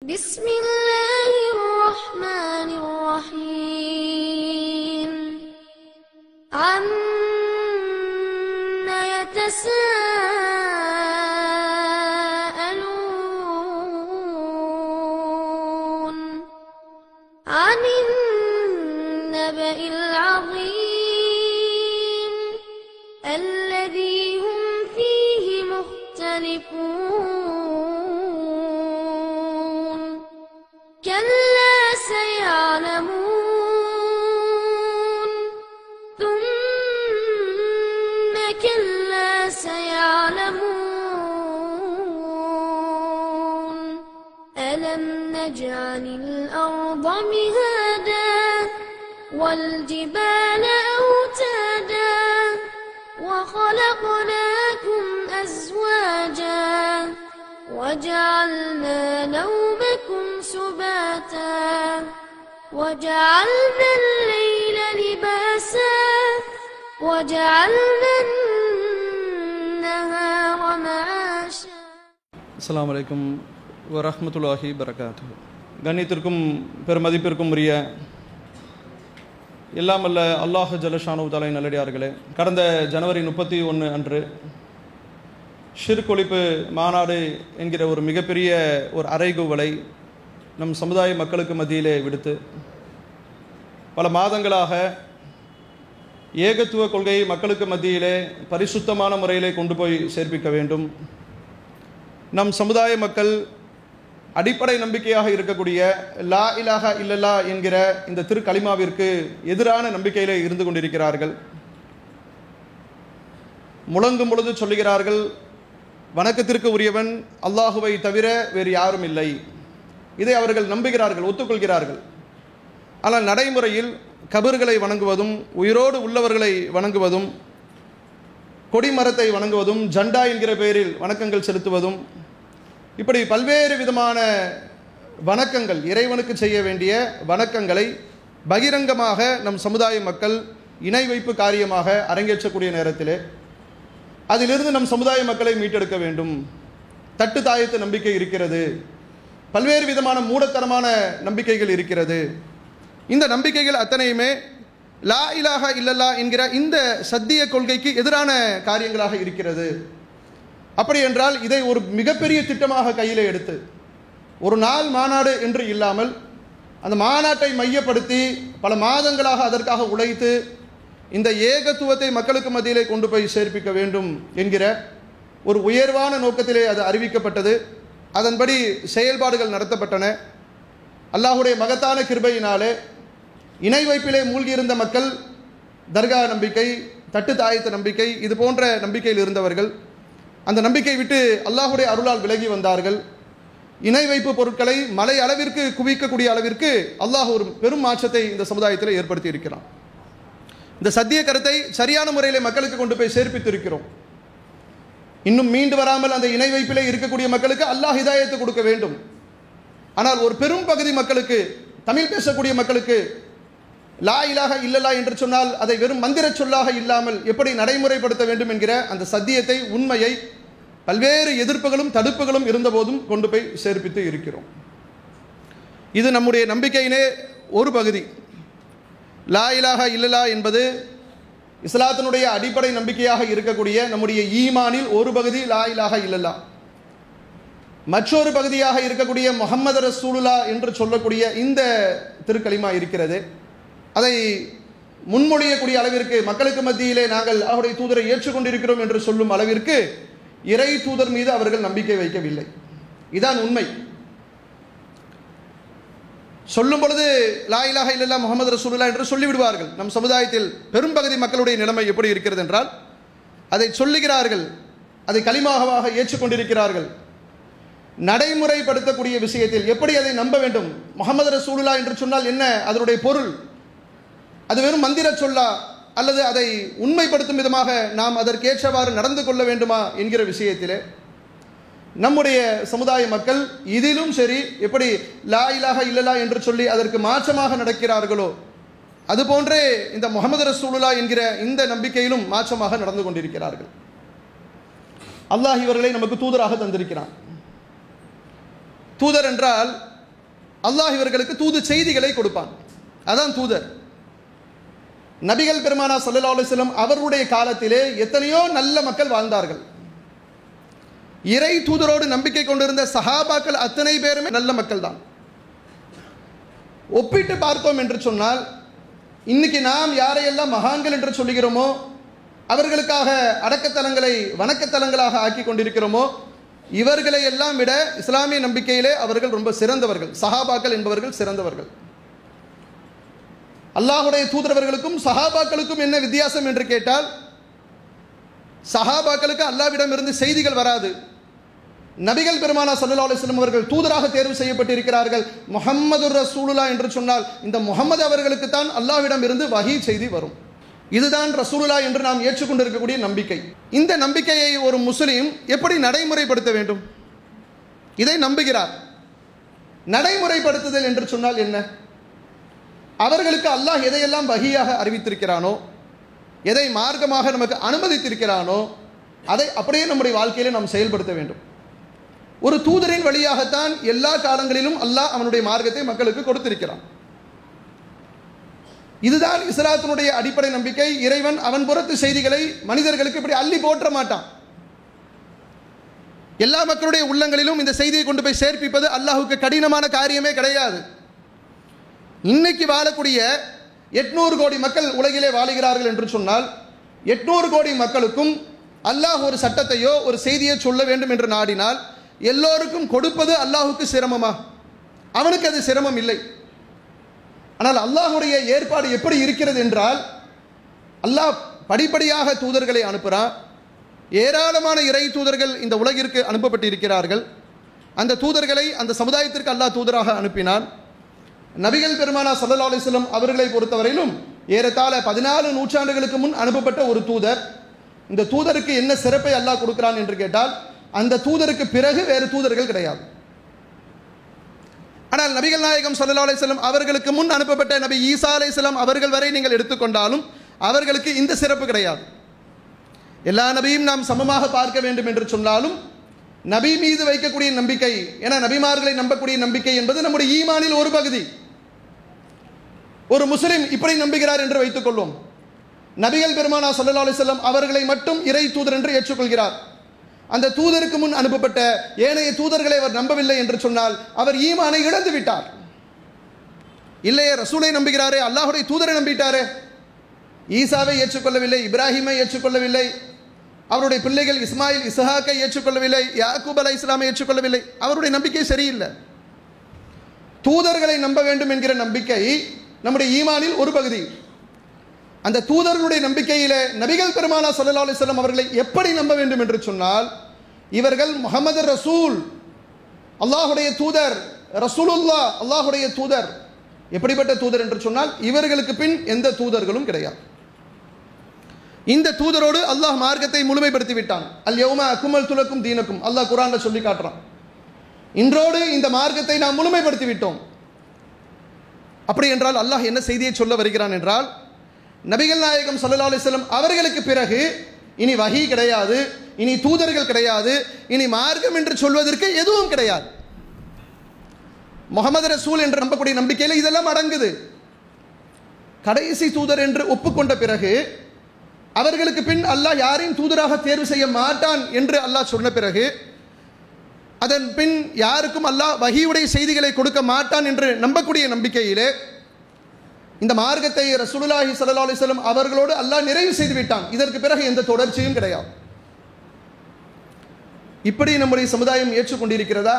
بسم الله الرحمن الرحيم عم يتساءلون عن النبأ العظيم الذي هم فيه مختلفون كلا سيعلمون ثم كلا سيعلمون ألم نجعل الأرض مهادا والجبال أوتادا وخلقناكم أزواجا وجعلنا نومكم سباتا وجعلنا الليل لباسا وجعلنا النهار معاشا அஸ்ஸலாமு அலைக்கும் வரஹ்மத்துல்லாஹி வரகாத்து கண்ணியத்திற்கும் பெருமதிப்பிற்கும் உரிய எல்லாம் அல்ல அல்லாஹ் ஜலஷானு தலை நல்லடியார்களே கடந்த ஜனவரி முப்பத்தி ஒன்று அன்று ஷிர்க் ஒழிப்பு மாநாடு என்கிற ஒரு மிகப்பெரிய ஒரு அறைகூவலை நம் சமுதாய மக்களுக்கு மத்தியிலே விடுத்து பல மாதங்களாக ஏகத்துவ கொள்கையை மக்களுக்கு மத்தியிலே பரிசுத்தமான முறையிலே கொண்டு போய் சேர்ப்பிக்க வேண்டும் நம் சமுதாய மக்கள் அடிப்படை நம்பிக்கையாக இருக்கக்கூடிய லா இலாஹா இல்லல்லா என்கிற இந்த திருக்கலிமாவிற்கு எதிரான நம்பிக்கையிலே இருந்து கொண்டிருக்கிறார்கள் முழங்கும் பொழுது சொல்லுகிறார்கள் வணக்கத்திற்கு உரியவன் அல்லாஹுவை தவிர வேறு யாரும் இல்லை இதை அவர்கள் நம்புகிறார்கள் ஒத்துக்கொள்கிறார்கள் ஆனால் நடைமுறையில் கபர்களை வணங்குவதும் உயிரோடு உள்ளவர்களை வணங்குவதும் கொடிமரத்தை வணங்குவதும் ஜண்டா என்கிற பெயரில் வணக்கங்கள் செலுத்துவதும் இப்படி பல்வேறு விதமான வணக்கங்கள் இறைவனுக்கு செய்ய வேண்டிய வணக்கங்களை பகிரங்கமாக நம் சமுதாய மக்கள் இணை வைப்பு காரியமாக அரங்கேற்றக்கூடிய நேரத்திலே அதிலிருந்து நம் சமுதாய மக்களை மீட்டெடுக்க வேண்டும் தட்டு தாயத்து நம்பிக்கை இருக்கிறது பல்வேறு விதமான மூடத்தனமான நம்பிக்கைகள் இருக்கிறது இந்த நம்பிக்கைகள் அத்தனையுமே லா இலாஹா இல்லல்லா என்கிற இந்த சத்திய கொள்கைக்கு எதிரான காரியங்களாக இருக்கிறது அப்படி என்றால் இதை ஒரு மிகப்பெரிய திட்டமாக கையில் எடுத்து ஒரு நாள் மாநாடு என்று இல்லாமல் அந்த மாநாட்டை மையப்படுத்தி பல மாதங்களாக அதற்காக உழைத்து இந்த ஏகத்துவத்தை மக்களுக்கு மத்தியிலே கொண்டு போய் சேர்ப்பிக்க வேண்டும் என்கிற ஒரு உயர்வான நோக்கத்திலே அது அறிவிக்கப்பட்டது அதன்படி செயல்பாடுகள் நடத்தப்பட்டன அல்லாஹுடைய மகத்தான கிருபையினாலே இணை வைப்பிலே மூழ்கியிருந்த மக்கள் தர்கா நம்பிக்கை தட்டு தாயத்த நம்பிக்கை இது போன்ற நம்பிக்கையில் இருந்தவர்கள் அந்த நம்பிக்கை விட்டு அல்லாஹுடைய அருளால் விலகி வந்தார்கள் இணை வைப்பு பொருட்களை மலை அளவிற்கு குவிக்கக்கூடிய அளவிற்கு அல்லாஹ் ஒரு பெரும் மாற்றத்தை இந்த சமுதாயத்தில் ஏற்படுத்தி இருக்கிறான் இந்த சத்திய கருத்தை சரியான முறையில் மக்களுக்கு கொண்டு போய் சேர்ப்பித்திருக்கிறோம் இன்னும் மீண்டு வராமல் அந்த இணை வைப்பிலே இருக்கக்கூடிய மக்களுக்கு அல்லாஹ் ஹிதாயத்தை கொடுக்க வேண்டும் ஆனால் ஒரு பெரும் பகுதி மக்களுக்கு தமிழ் பேசக்கூடிய மக்களுக்கு லா இலாக இல்லலா என்று சொன்னால் அதை வெறும் மந்திர சொல்லாக இல்லாமல் எப்படி நடைமுறைப்படுத்த வேண்டும் என்கிற அந்த சத்தியத்தை உண்மையை பல்வேறு எதிர்ப்புகளும் தடுப்புகளும் இருந்தபோதும் கொண்டு போய் சேர்ப்பித்து இருக்கிறோம் இது நம்முடைய நம்பிக்கையினே ஒரு பகுதி லா இலாக இல்லலா என்பது இஸ்லாத்தினுடைய அடிப்படை நம்பிக்கையாக இருக்கக்கூடிய நம்முடைய ஈமானில் ஒரு பகுதி லா இலாக இல்லல்லா மற்றொரு பகுதியாக இருக்கக்கூடிய முகமது ரசூலுல்லா என்று சொல்லக்கூடிய இந்த திருக்களிமா இருக்கிறது அதை முன்மொழியக்கூடிய அளவிற்கு மக்களுக்கு மத்தியிலே நாங்கள் அவருடைய தூதரை ஏற்றுக்கொண்டிருக்கிறோம் என்று சொல்லும் அளவிற்கு இறை தூதர் மீது அவர்கள் நம்பிக்கை வைக்கவில்லை இதான் உண்மை சொல்லும் பொழுது லா இலாஹ இல்லல்லா முகமது ரசூலுல்லா என்று சொல்லிவிடுவார்கள் நம் சமுதாயத்தில் பெரும்பகுதி மக்களுடைய நிலைமை எப்படி இருக்கிறது என்றால் அதை சொல்லுகிறார்கள் அதை களிமாகவாக ஏற்றுக்கொண்டிருக்கிறார்கள் நடைமுறைப்படுத்தக்கூடிய விஷயத்தில் எப்படி அதை நம்ப வேண்டும் முகமது ரசூலுல்லா என்று சொன்னால் என்ன அதனுடைய பொருள் அது வெறும் மந்திர சொல்லா அல்லது அதை உண்மைப்படுத்தும் விதமாக நாம் அதற்கேற்றவாறு நடந்து கொள்ள வேண்டுமா என்கிற விஷயத்திலே நம்முடைய சமுதாய மக்கள் இதிலும் சரி எப்படி லா இலாஹ இல்லலா என்று சொல்லி அதற்கு மாற்றமாக நடக்கிறார்களோ அதுபோன்றே இந்த முகமது ரசூலுல்லா என்கிற இந்த நம்பிக்கையிலும் மாற்றமாக நடந்து கொண்டிருக்கிறார்கள் அல்லாஹ் இவர்களை நமக்கு தூதராக தந்திருக்கிறான் தூதர் என்றால் அல்லாஹ் இவர்களுக்கு தூது செய்திகளை கொடுப்பான் அதான் தூதர் நபிகள் பெருமானா சல்லா அலுவலம் அவர்களுடைய காலத்திலே எத்தனையோ நல்ல மக்கள் வாழ்ந்தார்கள் இறை தூதரோடு நம்பிக்கை கொண்டிருந்த சஹாபாக்கள் அத்தனை பேருமே நல்ல மக்கள் தான் ஒப்பிட்டு பார்த்தோம் என்று சொன்னால் இன்னைக்கு நாம் யாரையெல்லாம் மகான்கள் என்று சொல்லுகிறோமோ அவர்களுக்காக அடக்கத்தலங்களை வணக்கத்தலங்களாக ஆக்கி கொண்டிருக்கிறோமோ இவர்களை எல்லாம் விட இஸ்லாமிய நம்பிக்கையிலே அவர்கள் ரொம்ப சிறந்தவர்கள் சஹாபாக்கள் என்பவர்கள் சிறந்தவர்கள் அல்லாஹுடைய தூதரவர்களுக்கும் சஹாபாக்களுக்கும் என்ன வித்தியாசம் என்று கேட்டால் சஹாபாக்களுக்கு அல்லாவிடமிருந்து செய்திகள் வராது நபிகள் பெருமானா சல்லா அலிஸ்லம் அவர்கள் தூதராக தேர்வு செய்யப்பட்டிருக்கிறார்கள் முகம்மது ரசூலுல்லா என்று சொன்னால் இந்த முகமது அவர்களுக்கு தான் அல்லாவிடம் இருந்து வகி செய்தி வரும் இதுதான் ரசூலுல்லா என்று நாம் ஏற்றுக்கொண்டிருக்கக்கூடிய நம்பிக்கை இந்த நம்பிக்கையை ஒரு முஸ்லீம் எப்படி நடைமுறைப்படுத்த வேண்டும் இதை நம்புகிறார் நடைமுறைப்படுத்துதல் என்று சொன்னால் என்ன அவர்களுக்கு அல்லாஹ் எதையெல்லாம் வகியாக அறிவித்திருக்கிறானோ எதை மார்க்கமாக நமக்கு அனுமதித்திருக்கிறானோ அதை அப்படியே நம்முடைய வாழ்க்கையில நாம் செயல்படுத்த வேண்டும் ஒரு தூதரின் வழியாகத்தான் எல்லா காலங்களிலும் அல்லாஹ் அவனுடைய மார்க்கத்தை மக்களுக்கு கொடுத்திருக்கிறான் இதுதான் இஸ்லாத்தினுடைய அடிப்படை நம்பிக்கை இறைவன் அவன் புறத்து செய்திகளை மனிதர்களுக்கு இப்படி அள்ளி போற்ற மாட்டான் எல்லா மக்களுடைய உள்ளங்களிலும் இந்த செய்தியை கொண்டு போய் சேர்ப்பிப்பது அல்லாஹுக்கு கடினமான காரியமே கிடையாது இன்னைக்கு வாழக்கூடிய எட்நூறு கோடி மக்கள் உலகிலே வாழுகிறார்கள் என்று சொன்னால் எட்நூறு கோடி மக்களுக்கும் அல்லாஹ் ஒரு சட்டத்தையோ ஒரு செய்தியை சொல்ல வேண்டும் என்று நாடினால் எல்லோருக்கும் கொடுப்பது அல்லாஹுக்கு சிரமமா அவனுக்கு அது சிரமம் இல்லை ஆனால் அல்லாஹுடைய ஏற்பாடு எப்படி இருக்கிறது என்றால் அல்லாஹ் படிப்படியாக தூதர்களை அனுப்புகிறான் ஏராளமான இறை தூதர்கள் இந்த உலகிற்கு அனுப்பப்பட்டு இருக்கிறார்கள் அந்த தூதர்களை அந்த சமுதாயத்திற்கு அல்லாஹ் தூதராக அனுப்பினான் நபிகள் பெருமானா சல்லா அலிஸ்லம் அவர்களை பொறுத்தவரையிலும் ஏறத்தாழ பதினாலு நூற்றாண்டுகளுக்கு முன் அனுப்பப்பட்ட ஒரு தூதர் இந்த தூதருக்கு என்ன சிறப்பை அல்லாஹ் கொடுக்கிறான் என்று கேட்டால் அந்த தூதருக்கு பிறகு வேறு தூதர்கள் கிடையாது ஆனால் நபிகள் நாயகம் சல்லா அலிஸ்லம் அவர்களுக்கு முன் அனுப்பப்பட்ட நபி ஈசா அலிஸ்லாம் அவர்கள் வரை நீங்கள் எடுத்துக்கொண்டாலும் அவர்களுக்கு இந்த சிறப்பு கிடையாது எல்லா நபியும் நாம் சமமாக பார்க்க வேண்டும் என்று சொன்னாலும் நபி மீது வைக்கக்கூடிய நம்பிக்கை என நபிமார்களை நம்பக்கூடிய நம்பிக்கை என்பது நம்முடைய ஈமானில் ஒரு பகுதி ஒரு முஸ்லிம் இப்படி நம்புகிறார் என்று வைத்துக் கொள்வோம் நபிகள் பெருமானா சல்லா அலிசல்லம் அவர்களை மட்டும் இறை தூதர் என்று ஏற்றுக்கொள்கிறார் அந்த தூதருக்கு முன் அனுப்பப்பட்ட ஏனைய தூதர்களை அவர் நம்பவில்லை என்று சொன்னால் அவர் ஈமானை இழந்து விட்டார் இல்லையே ரசூலை நம்புகிறாரே அல்லாஹுடைய தூதரை நம்பிட்டாரே ஈசாவை ஏற்றுக்கொள்ளவில்லை இப்ராஹிமை ஏற்றுக்கொள்ளவில்லை அவருடைய பிள்ளைகள் இஸ்மாயில் இஸ்ஹாக்கை ஏற்றுக்கொள்ளவில்லை யாக்கூப் அலை இஸ்லாமை ஏற்றுக்கொள்ளவில்லை அவருடைய நம்பிக்கை சரியில்லை தூதர்களை நம்ப வேண்டும் என்கிற நம்பிக்கை நம்முடைய ஈமானில் ஒரு பகுதி அந்த தூதர்களுடைய நம்பிக்கையில நபிகள் பெருமானா சல்லா அலிஸ்லாம் அவர்களை எப்படி நம்ப வேண்டும் என்று சொன்னால் இவர்கள் முகமது ரசூல் அல்லாஹுடைய தூதர் ரசூலுல்லா அல்லாஹுடைய தூதர் எப்படிப்பட்ட தூதர் என்று சொன்னால் இவர்களுக்கு பின் எந்த தூதர்களும் கிடையாது இந்த தூதரோடு அல்லாஹ் மார்க்கத்தை முழுமைப்படுத்தி விட்டான் அல் யௌமா அக்குமல் துலக்கும் தீனக்கும் அல்லாஹ் குரான்ல சொல்லி காட்டுறான் இன்றோடு இந்த மார்க்கத்தை நாம் முழுமைப்படுத்தி விட்டோம் அப்படி என்றால் அல்லாஹ் என்ன செய்தியை சொல்ல வருகிறான் என்றால் நபிகள் நாயகம் சல்லா அலிஸ்லம் அவர்களுக்கு பிறகு இனி வகி கிடையாது இனி தூதர்கள் கிடையாது இனி மார்க்கம் என்று சொல்வதற்கு எதுவும் கிடையாது முகமது ரசூல் என்று நம்பக்கூடிய நம்பிக்கையில் இதெல்லாம் அடங்குது கடைசி தூதர் என்று ஒப்புக்கொண்ட பிறகு அவர்களுக்கு பின் அல்லாஹ் யாரையும் தூதராக தேர்வு செய்ய மாட்டான் என்று அல்லாஹ் சொன்ன பிறகு அதன் பின் யாருக்கும் அல்லாஹ் வகியுடைய செய்திகளை கொடுக்க மாட்டான் என்று நம்பக்கூடிய நம்பிக்கையிலே இந்த மார்க்கத்தை ரசூலுல்லாஹி ஸல்லல்லாஹு அலைஹி வஸல்லம் அவர்களோடு அல்லாஹ் நிறைவு செய்து விட்டான் இதற்கு பிறகு எந்த தொடர்ச்சியும் கிடையாது இப்படி நம்முடைய சமுதாயம் ஏற்றுக்கொண்டிருக்கிறதா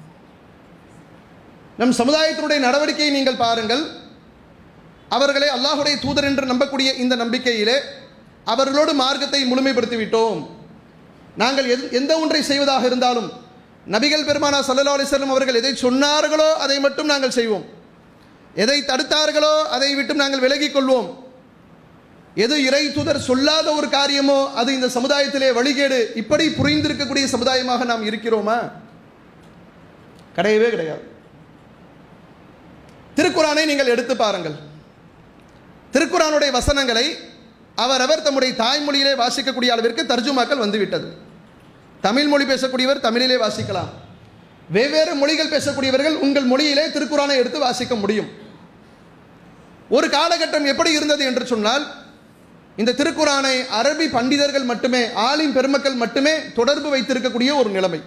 நம் சமுதாயத்தினுடைய நடவடிக்கையை நீங்கள் பாருங்கள் அவர்களை அல்லாஹுடைய தூதர் என்று நம்பக்கூடிய இந்த நம்பிக்கையிலே அவர்களோடு மார்க்கத்தை முழுமைப்படுத்தி விட்டோம் நாங்கள் எது எந்த ஒன்றை செய்வதாக இருந்தாலும் நபிகள் பெருமானா சல்லா அலிஸ்லம் அவர்கள் எதை சொன்னார்களோ அதை மட்டும் நாங்கள் செய்வோம் எதை தடுத்தார்களோ அதை விட்டும் நாங்கள் விலகிக் கொள்வோம் எது இறை தூதர் சொல்லாத ஒரு காரியமோ அது இந்த சமுதாயத்திலே வழிகேடு இப்படி புரிந்திருக்கக்கூடிய சமுதாயமாக நாம் இருக்கிறோமா கிடையவே கிடையாது திருக்குறானை நீங்கள் எடுத்து பாருங்கள் திருக்குறானுடைய வசனங்களை அவரவர் தம்முடைய தாய்மொழியிலே வாசிக்கக்கூடிய அளவிற்கு தர்ஜுமாக்கள் வந்துவிட்டது தமிழ் மொழி பேசக்கூடியவர் தமிழிலே வாசிக்கலாம் வெவ்வேறு மொழிகள் பேசக்கூடியவர்கள் உங்கள் மொழியிலே திருக்குறானை எடுத்து வாசிக்க முடியும் ஒரு காலகட்டம் எப்படி இருந்தது என்று சொன்னால் இந்த திருக்குறானை அரபி பண்டிதர்கள் மட்டுமே ஆலிம் பெருமக்கள் மட்டுமே தொடர்பு வைத்திருக்கக்கூடிய ஒரு நிலைமை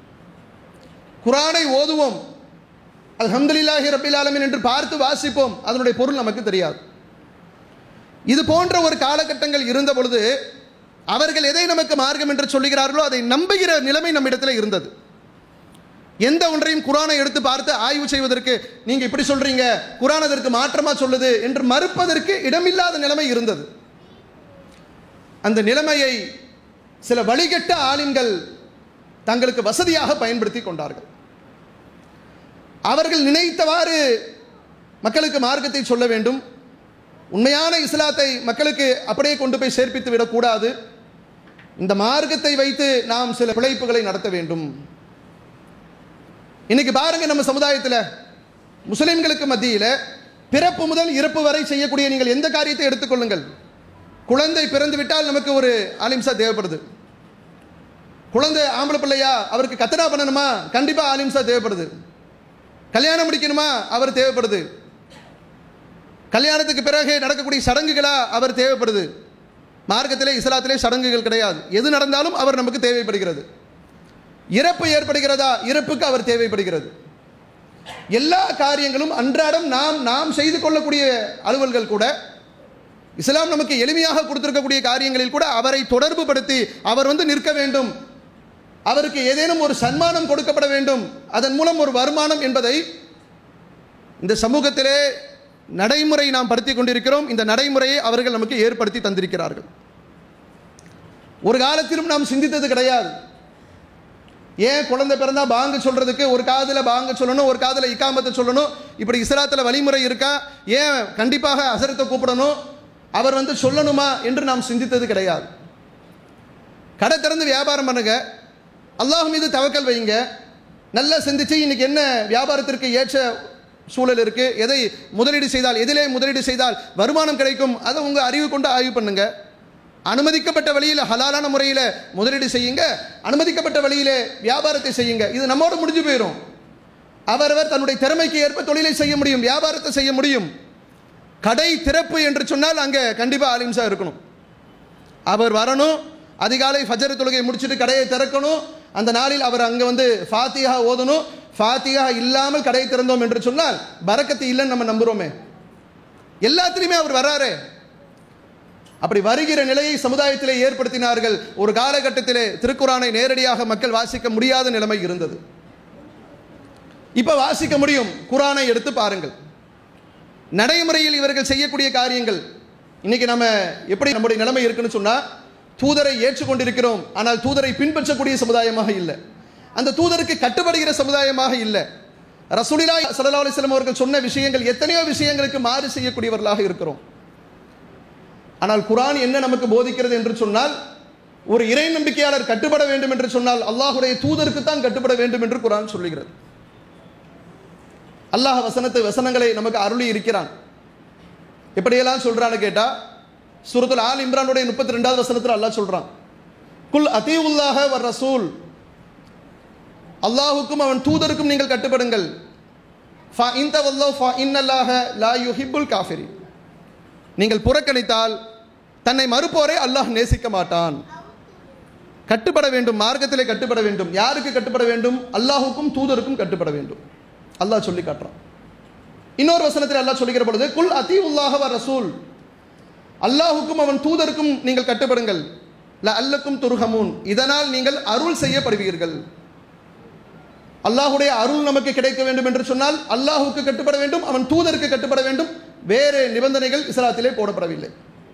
குரானை ஓதுவோம் அல்ஹம்துலில்லாஹி ரபில் ஆலமின் என்று பார்த்து வாசிப்போம் அதனுடைய பொருள் நமக்கு தெரியாது இது போன்ற ஒரு காலகட்டங்கள் இருந்த பொழுது அவர்கள் எதை நமக்கு மார்க்கம் என்று சொல்லுகிறார்களோ அதை நம்புகிற நிலைமை நம்மிடத்தில் இருந்தது எந்த ஒன்றையும் குரானை எடுத்து பார்த்து ஆய்வு செய்வதற்கு நீங்க இப்படி சொல்றீங்க குரான் அதற்கு மாற்றமா சொல்லுது என்று மறுப்பதற்கு இடமில்லாத நிலைமை இருந்தது அந்த நிலைமையை சில வழிகட்ட ஆலிம்கள் தங்களுக்கு வசதியாக பயன்படுத்தி கொண்டார்கள் அவர்கள் நினைத்தவாறு மக்களுக்கு மார்க்கத்தை சொல்ல வேண்டும் உண்மையான இஸ்லாத்தை மக்களுக்கு அப்படியே கொண்டு போய் சேர்ப்பித்து விடக்கூடாது இந்த மார்க்கத்தை வைத்து நாம் சில பிழைப்புகளை நடத்த வேண்டும் இன்னைக்கு பாருங்க நம்ம சமுதாயத்தில் முஸ்லிம்களுக்கு மத்தியில் பிறப்பு முதல் இறப்பு வரை செய்யக்கூடிய நீங்கள் எந்த காரியத்தை எடுத்துக்கொள்ளுங்கள் குழந்தை பிறந்து விட்டால் நமக்கு ஒரு ஆலிம்சா தேவைப்படுது குழந்தை ஆம்பளை பிள்ளையா அவருக்கு கத்தனா பண்ணணுமா கண்டிப்பாக ஆலிம்சா தேவைப்படுது கல்யாணம் முடிக்கணுமா அவர் தேவைப்படுது கல்யாணத்துக்கு பிறகு நடக்கக்கூடிய சடங்குகளா அவர் தேவைப்படுது மார்க்கத்திலே இஸ்லாத்திலே சடங்குகள் கிடையாது எது நடந்தாலும் அவர் நமக்கு தேவைப்படுகிறது இறப்பு ஏற்படுகிறதா இறப்புக்கு அவர் தேவைப்படுகிறது எல்லா காரியங்களும் அன்றாடம் நாம் நாம் செய்து கொள்ளக்கூடிய அலுவல்கள் கூட இஸ்லாம் நமக்கு எளிமையாக கொடுத்திருக்கக்கூடிய காரியங்களில் கூட அவரை தொடர்பு படுத்தி அவர் வந்து நிற்க வேண்டும் அவருக்கு ஏதேனும் ஒரு சன்மானம் கொடுக்கப்பட வேண்டும் அதன் மூலம் ஒரு வருமானம் என்பதை இந்த சமூகத்திலே நடைமுறை நாம் படுத்தி கொண்டிருக்கிறோம் இந்த நடைமுறையை அவர்கள் நமக்கு ஏற்படுத்தி தந்திருக்கிறார்கள் ஒரு காலத்திலும் நாம் சிந்தித்தது கிடையாது ஏன் குழந்தை பிறந்தா பாங்கு சொல்றதுக்கு ஒரு காதுல பாங்கு சொல்லணும் ஒரு காதுல இக்காமத்தை சொல்லணும் இப்படி இஸ்லாத்தில் வழிமுறை இருக்கா ஏன் கண்டிப்பாக அசரத்தை கூப்பிடணும் அவர் வந்து சொல்லணுமா என்று நாம் சிந்தித்தது கிடையாது கடை திறந்து வியாபாரம் பண்ணுங்க அல்லாஹ் மீது தவக்கல் வைங்க நல்லா சிந்திச்சு இன்னைக்கு என்ன வியாபாரத்திற்கு ஏற்ற சூழல் இருக்கு எதை முதலீடு செய்தால் எதிலே முதலீடு செய்தால் வருமானம் கிடைக்கும் அதை உங்க அறிவு கொண்டு ஆய்வு பண்ணுங்க அனுமதிக்கப்பட்ட வழியில் ஹலாலான முறையில் முதலீடு செய்யுங்க அனுமதிக்கப்பட்ட வழியிலே வியாபாரத்தை செய்யுங்க இது நம்மோடு முடிஞ்சு போயிடும் அவரவர் தன்னுடைய திறமைக்கு ஏற்ப தொழிலை செய்ய முடியும் வியாபாரத்தை செய்ய முடியும் கடை திறப்பு என்று சொன்னால் அங்கே கண்டிப்பாக ஆலிம்சா இருக்கணும் அவர் வரணும் அதிகாலை ஃபஜர் தொழுகை முடிச்சுட்டு கடையை திறக்கணும் அந்த நாளில் அவர் அங்கே வந்து ஃபாத்தியா ஓதணும் ஃபாத்தியா இல்லாமல் கடையை திறந்தோம் என்று சொன்னால் பரக்கத்து இல்லைன்னு நம்ம நம்புகிறோமே எல்லாத்துலேயுமே அவர் வராரு அப்படி வருகிற நிலையை சமுதாயத்திலே ஏற்படுத்தினார்கள் ஒரு காலகட்டத்திலே திருக்குறானை நேரடியாக மக்கள் வாசிக்க முடியாத நிலைமை இருந்தது இப்ப வாசிக்க முடியும் குரானை எடுத்து பாருங்கள் நடைமுறையில் இவர்கள் செய்யக்கூடிய காரியங்கள் இன்னைக்கு நம்ம எப்படி நம்முடைய நிலைமை இருக்குன்னு சொன்னா தூதரை ஏற்றுக்கொண்டிருக்கிறோம் ஆனால் தூதரை பின்பற்றக்கூடிய சமுதாயமாக இல்லை அந்த தூதருக்கு கட்டுப்படுகிற சமுதாயமாக இல்லை ரசூலிலா சல்லா அலிஸ்லாம் அவர்கள் சொன்ன விஷயங்கள் எத்தனையோ விஷயங்களுக்கு மாறு செய்யக்கூடியவர்களாக இருக்கிறோம் ஆனால் குரான் என்ன நமக்கு போதிக்கிறது என்று சொன்னால் ஒரு இறை நம்பிக்கையாளர் கட்டுப்பட வேண்டும் என்று சொன்னால் அல்லாஹுடைய தூதருக்கு தான் கட்டுப்பட வேண்டும் என்று குரான் சொல்லுகிறது அல்லாஹ் வசனத்தை வசனங்களை நமக்கு அருளி இருக்கிறான் எப்படியெல்லாம் சொல்றான்னு கேட்டா சூரத்துல் ஆல் இம்ரானுடைய முப்பத்தி ரெண்டாவது வசனத்தில் அல்லாஹ் சொல்றான் குல் அதீவுல்லாஹ வர் ரசூல் அல்லாஹுக்கும் அவன் தூதருக்கும் நீங்கள் கட்டுப்படுங்கள் ஃபா இந்த வல்லோ ஃபா இன்னல்லாஹ லா யுஹிப்புல் காஃபிரி நீங்கள் புறக்கணித்தால் தன்னை மறுப்போரை அல்லாஹ் நேசிக்க மாட்டான் கட்டுப்பட வேண்டும் மார்க்கத்திலே கட்டுப்பட வேண்டும் யாருக்கு கட்டுப்பட வேண்டும் அல்லாஹுக்கும் தூதருக்கும் கட்டுப்பட வேண்டும் அல்லாஹ் சொல்லி காட்டுறான் இன்னொரு வசனத்தில் அல்லாஹ் சொல்லுகிற பொழுது குல் அதி உல்லாஹவ ரசூல் அல்லாஹுக்கும் அவன் தூதருக்கும் நீங்கள் கட்டுப்படுங்கள் ல அல்லக்கும் துருகமூன் இதனால் நீங்கள் அருள் செய்யப்படுவீர்கள் அல்லாஹுடைய அருள் நமக்கு கிடைக்க வேண்டும் என்று சொன்னால் அல்லாஹுக்கு கட்டுப்பட வேண்டும் அவன் தூதருக்கு கட்டுப்பட வேண்டும் வேறு நிபந்தனைகள் இஸ்லாத்திலே போடப்படவில்லை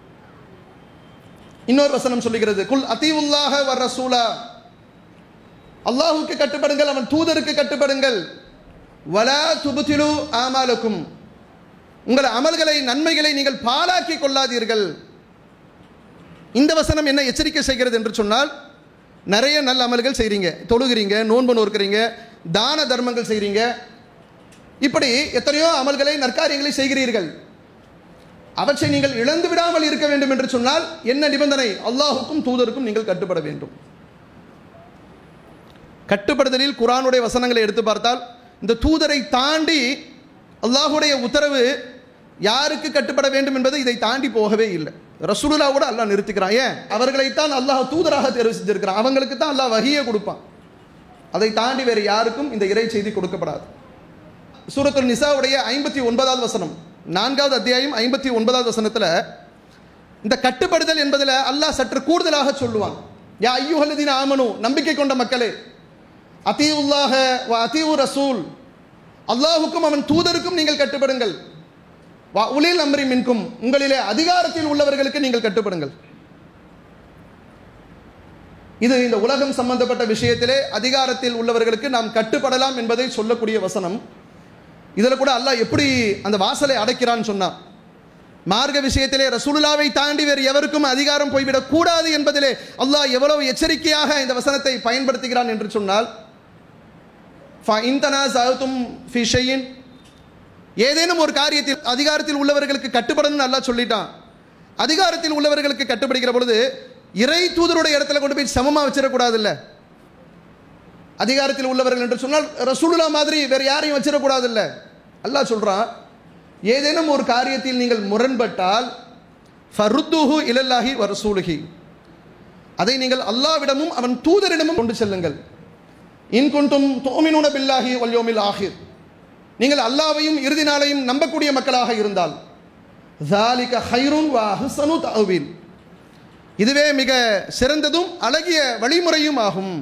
இன்னொரு வசனம் சொல்லுகிறது குல் அதிவுல்லாஹ வர் ரசூலா அல்லாஹுக்கு கட்டுப்படுங்கள் அவன் தூதருக்கு கட்டுப்படுங்கள் வலா துபுத்திலு ஆமாலுக்கும் உங்கள் அமல்களை நன்மைகளை நீங்கள் பாலாக்கி கொள்ளாதீர்கள் இந்த வசனம் என்ன எச்சரிக்கை செய்கிறது என்று சொன்னால் நிறைய நல்ல அமல்கள் செய்கிறீங்க தொழுகிறீங்க நோன்பு நோக்கிறீங்க தான தர்மங்கள் செய்கிறீங்க இப்படி எத்தனையோ அமல்களை நற்காரியங்களை செய்கிறீர்கள் அவற்றை நீங்கள் இழந்து விடாமல் இருக்க வேண்டும் என்று சொன்னால் என்ன நிபந்தனை அல்லாஹுக்கும் தூதருக்கும் நீங்கள் கட்டுப்பட வேண்டும் கட்டுப்படுதலில் குரானுடைய வசனங்களை எடுத்து பார்த்தால் இந்த தூதரை தாண்டி அல்லாஹுடைய உத்தரவு யாருக்கு கட்டுப்பட வேண்டும் என்பது இதை தாண்டி போகவே இல்லை ரசூலுல்லாவோட அல்லாஹ் நிறுத்திக்கிறான் ஏன் அவர்களைத்தான் அல்லாஹ் தூதராக தேர்வு செஞ்சிருக்கிறான் அவங்களுக்கு தான் அல்லாஹ் வகியை கொடுப்பான் அதை தாண்டி வேறு யாருக்கும் இந்த இறை செய்தி கொடுக்கப்படாது சூரத்துல் நிசாவுடைய ஐம்பத்தி ஒன்பதாவது வசனம் நான்காவது அத்தியாயம் ஐம்பத்தி ஒன்பதாவது வசனத்தில் இந்த கட்டுப்படுதல் என்பதில் அல்லாஹ் சற்று கூடுதலாக சொல்லுவான் யா ஐயுஹல்லதீன ஆமனு நம்பிக்கை கொண்ட மக்களே அத்தீவுல்லாஹ வ அத்தீவு ரசூல் அல்லாஹுக்கும் அவன் தூதருக்கும் நீங்கள் கட்டுப்படுங்கள் வா உலில் அம்ரி மின்கும் உங்களிலே அதிகாரத்தில் உள்ளவர்களுக்கு நீங்கள் கட்டுப்படுங்கள் இது இந்த உலகம் சம்பந்தப்பட்ட விஷயத்திலே அதிகாரத்தில் உள்ளவர்களுக்கு நாம் கட்டுப்படலாம் என்பதை சொல்லக்கூடிய வசனம் இதில் கூட அல்லாஹ் எப்படி அந்த வாசலை அடைக்கிறான்னு சொன்னான் மார்க்க விஷயத்திலே ரசூலுல்லாவை தாண்டி வேறு எவருக்கும் அதிகாரம் போய்விடக் கூடாது என்பதிலே அல்லாஹ் எவ்வளவு எச்சரிக்கையாக இந்த வசனத்தை பயன்படுத்துகிறான் என்று சொன்னால் ஃபிஷையின் ஏதேனும் ஒரு காரியத்தில் அதிகாரத்தில் உள்ளவர்களுக்கு கட்டுப்படணும்னு அல்லாஹ் சொல்லிட்டான் அதிகாரத்தில் உள்ளவர்களுக்கு கட்டுப்படுகிற பொழுது இறை தூதருடைய இடத்துல கொண்டு போய் சமமாக வச்சிடக்கூடாதுல்ல அதிகாரத்தில் உள்ளவர்கள் என்று சொன்னால் ரசூலுல்லா மாதிரி வேற யாரையும் வச்சிடக்கூடாதுல்ல அல்லாஹ் சொல்றான் ஏதேனும் ஒரு காரியத்தில் நீங்கள் முரண்பட்டால் ஃபருத்துஹு இலல்லாஹி வ ரசூலுஹி அதை நீங்கள் அல்லாவிடமும் அவன் தூதரிடமும் கொண்டு செல்லுங்கள் இன் குன்தும் தோமினுன பில்லாஹி வல்யோமில் ஆஹிர் நீங்கள் அல்லாவையும் இறுதி நாளையும் நம்பக்கூடிய மக்களாக இருந்தால் ذَلِكَ خَيْرٌ وَأَحْسَنُ تَأْوِيلٌ இதுவே மிக சிறந்ததும் அழகிய வழிமுறையும் ஆகும்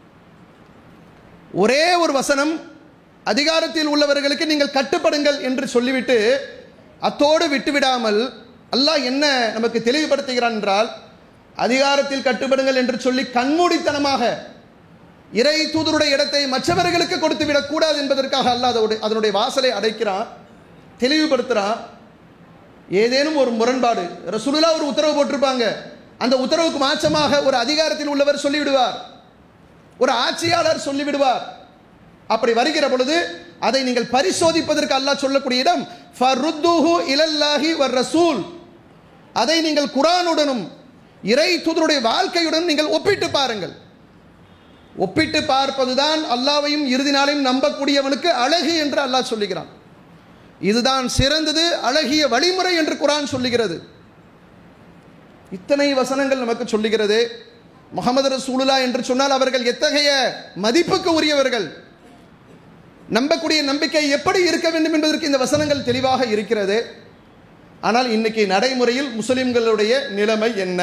ஒரே ஒரு வசனம் அதிகாரத்தில் உள்ளவர்களுக்கு நீங்கள் கட்டுப்படுங்கள் என்று சொல்லிவிட்டு அத்தோடு விட்டுவிடாமல் அல்லாஹ் என்ன நமக்கு தெளிவுபடுத்துகிறான் என்றால் அதிகாரத்தில் கட்டுப்படுங்கள் என்று சொல்லி கண்மூடித்தனமாக இறை தூதருடைய இடத்தை மற்றவர்களுக்கு கொடுத்து விடக்கூடாது என்பதற்காக அல்லாஹ் அதோட அதனுடைய வாசலை அடைக்கிறான் தெளிவுபடுத்துகிறான் ஏதேனும் ஒரு முரண்பாடு ரசூலுல்லா ஒரு உத்தரவு போட்டிருப்பாங்க அந்த உத்தரவுக்கு மாற்றமாக ஒரு அதிகாரத்தில் உள்ளவர் சொல்லிவிடுவார் ஒரு ஆட்சியாளர் சொல்லிவிடுவார் அப்படி வருகிற பொழுது அதை நீங்கள் பரிசோதிப்பதற்கு அல்லாஹ் சொல்லக்கூடிய இடம் ஃபருத்துஹு இலல்லாஹி வர் ரசூல் அதை நீங்கள் குரானுடனும் இறை தூதருடைய வாழ்க்கையுடன் நீங்கள் ஒப்பிட்டு பாருங்கள் ஒப்பிட்டு பார்ப்பதுதான் அல்லாவையும் இறுதி நாளையும் நம்பக்கூடியவனுக்கு அழகு என்று அல்லாஹ் சொல்லுகிறான் இதுதான் சிறந்தது அழகிய வழிமுறை என்று குரான் சொல்லுகிறது இத்தனை வசனங்கள் நமக்கு சொல்லுகிறது முகமது ரசூலுல்லா என்று சொன்னால் அவர்கள் எத்தகைய மதிப்புக்கு உரியவர்கள் நம்பக்கூடிய நம்பிக்கை எப்படி இருக்க வேண்டும் என்பதற்கு இந்த வசனங்கள் தெளிவாக இருக்கிறது ஆனால் இன்னைக்கு நடைமுறையில் முஸ்லிம்களுடைய நிலைமை என்ன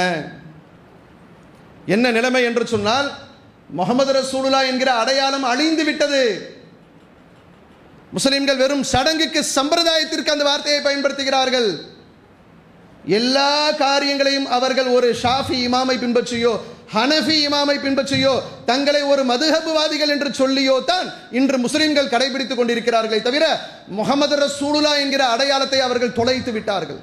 என்ன நிலைமை என்று சொன்னால் முகமது ரசூலுல்லா என்கிற அடையாளம் அழிந்து விட்டது முஸ்லிம்கள் வெறும் சடங்குக்கு சம்பிரதாயத்திற்கு அந்த வார்த்தையை பயன்படுத்துகிறார்கள் எல்லா காரியங்களையும் அவர்கள் ஒரு ஷாஃபி இமாமை பின்பற்றியோ ஹனஃபி இமாமை பின்பற்றியோ தங்களை ஒரு மதுஹபுவாதிகள் என்று சொல்லியோ தான் இன்று முஸ்லிம்கள் கடைபிடித்துக் கொண்டிருக்கிறார்களே தவிர முகமது ரசூலுல்லா என்கிற அடையாளத்தை அவர்கள் தொலைத்து விட்டார்கள்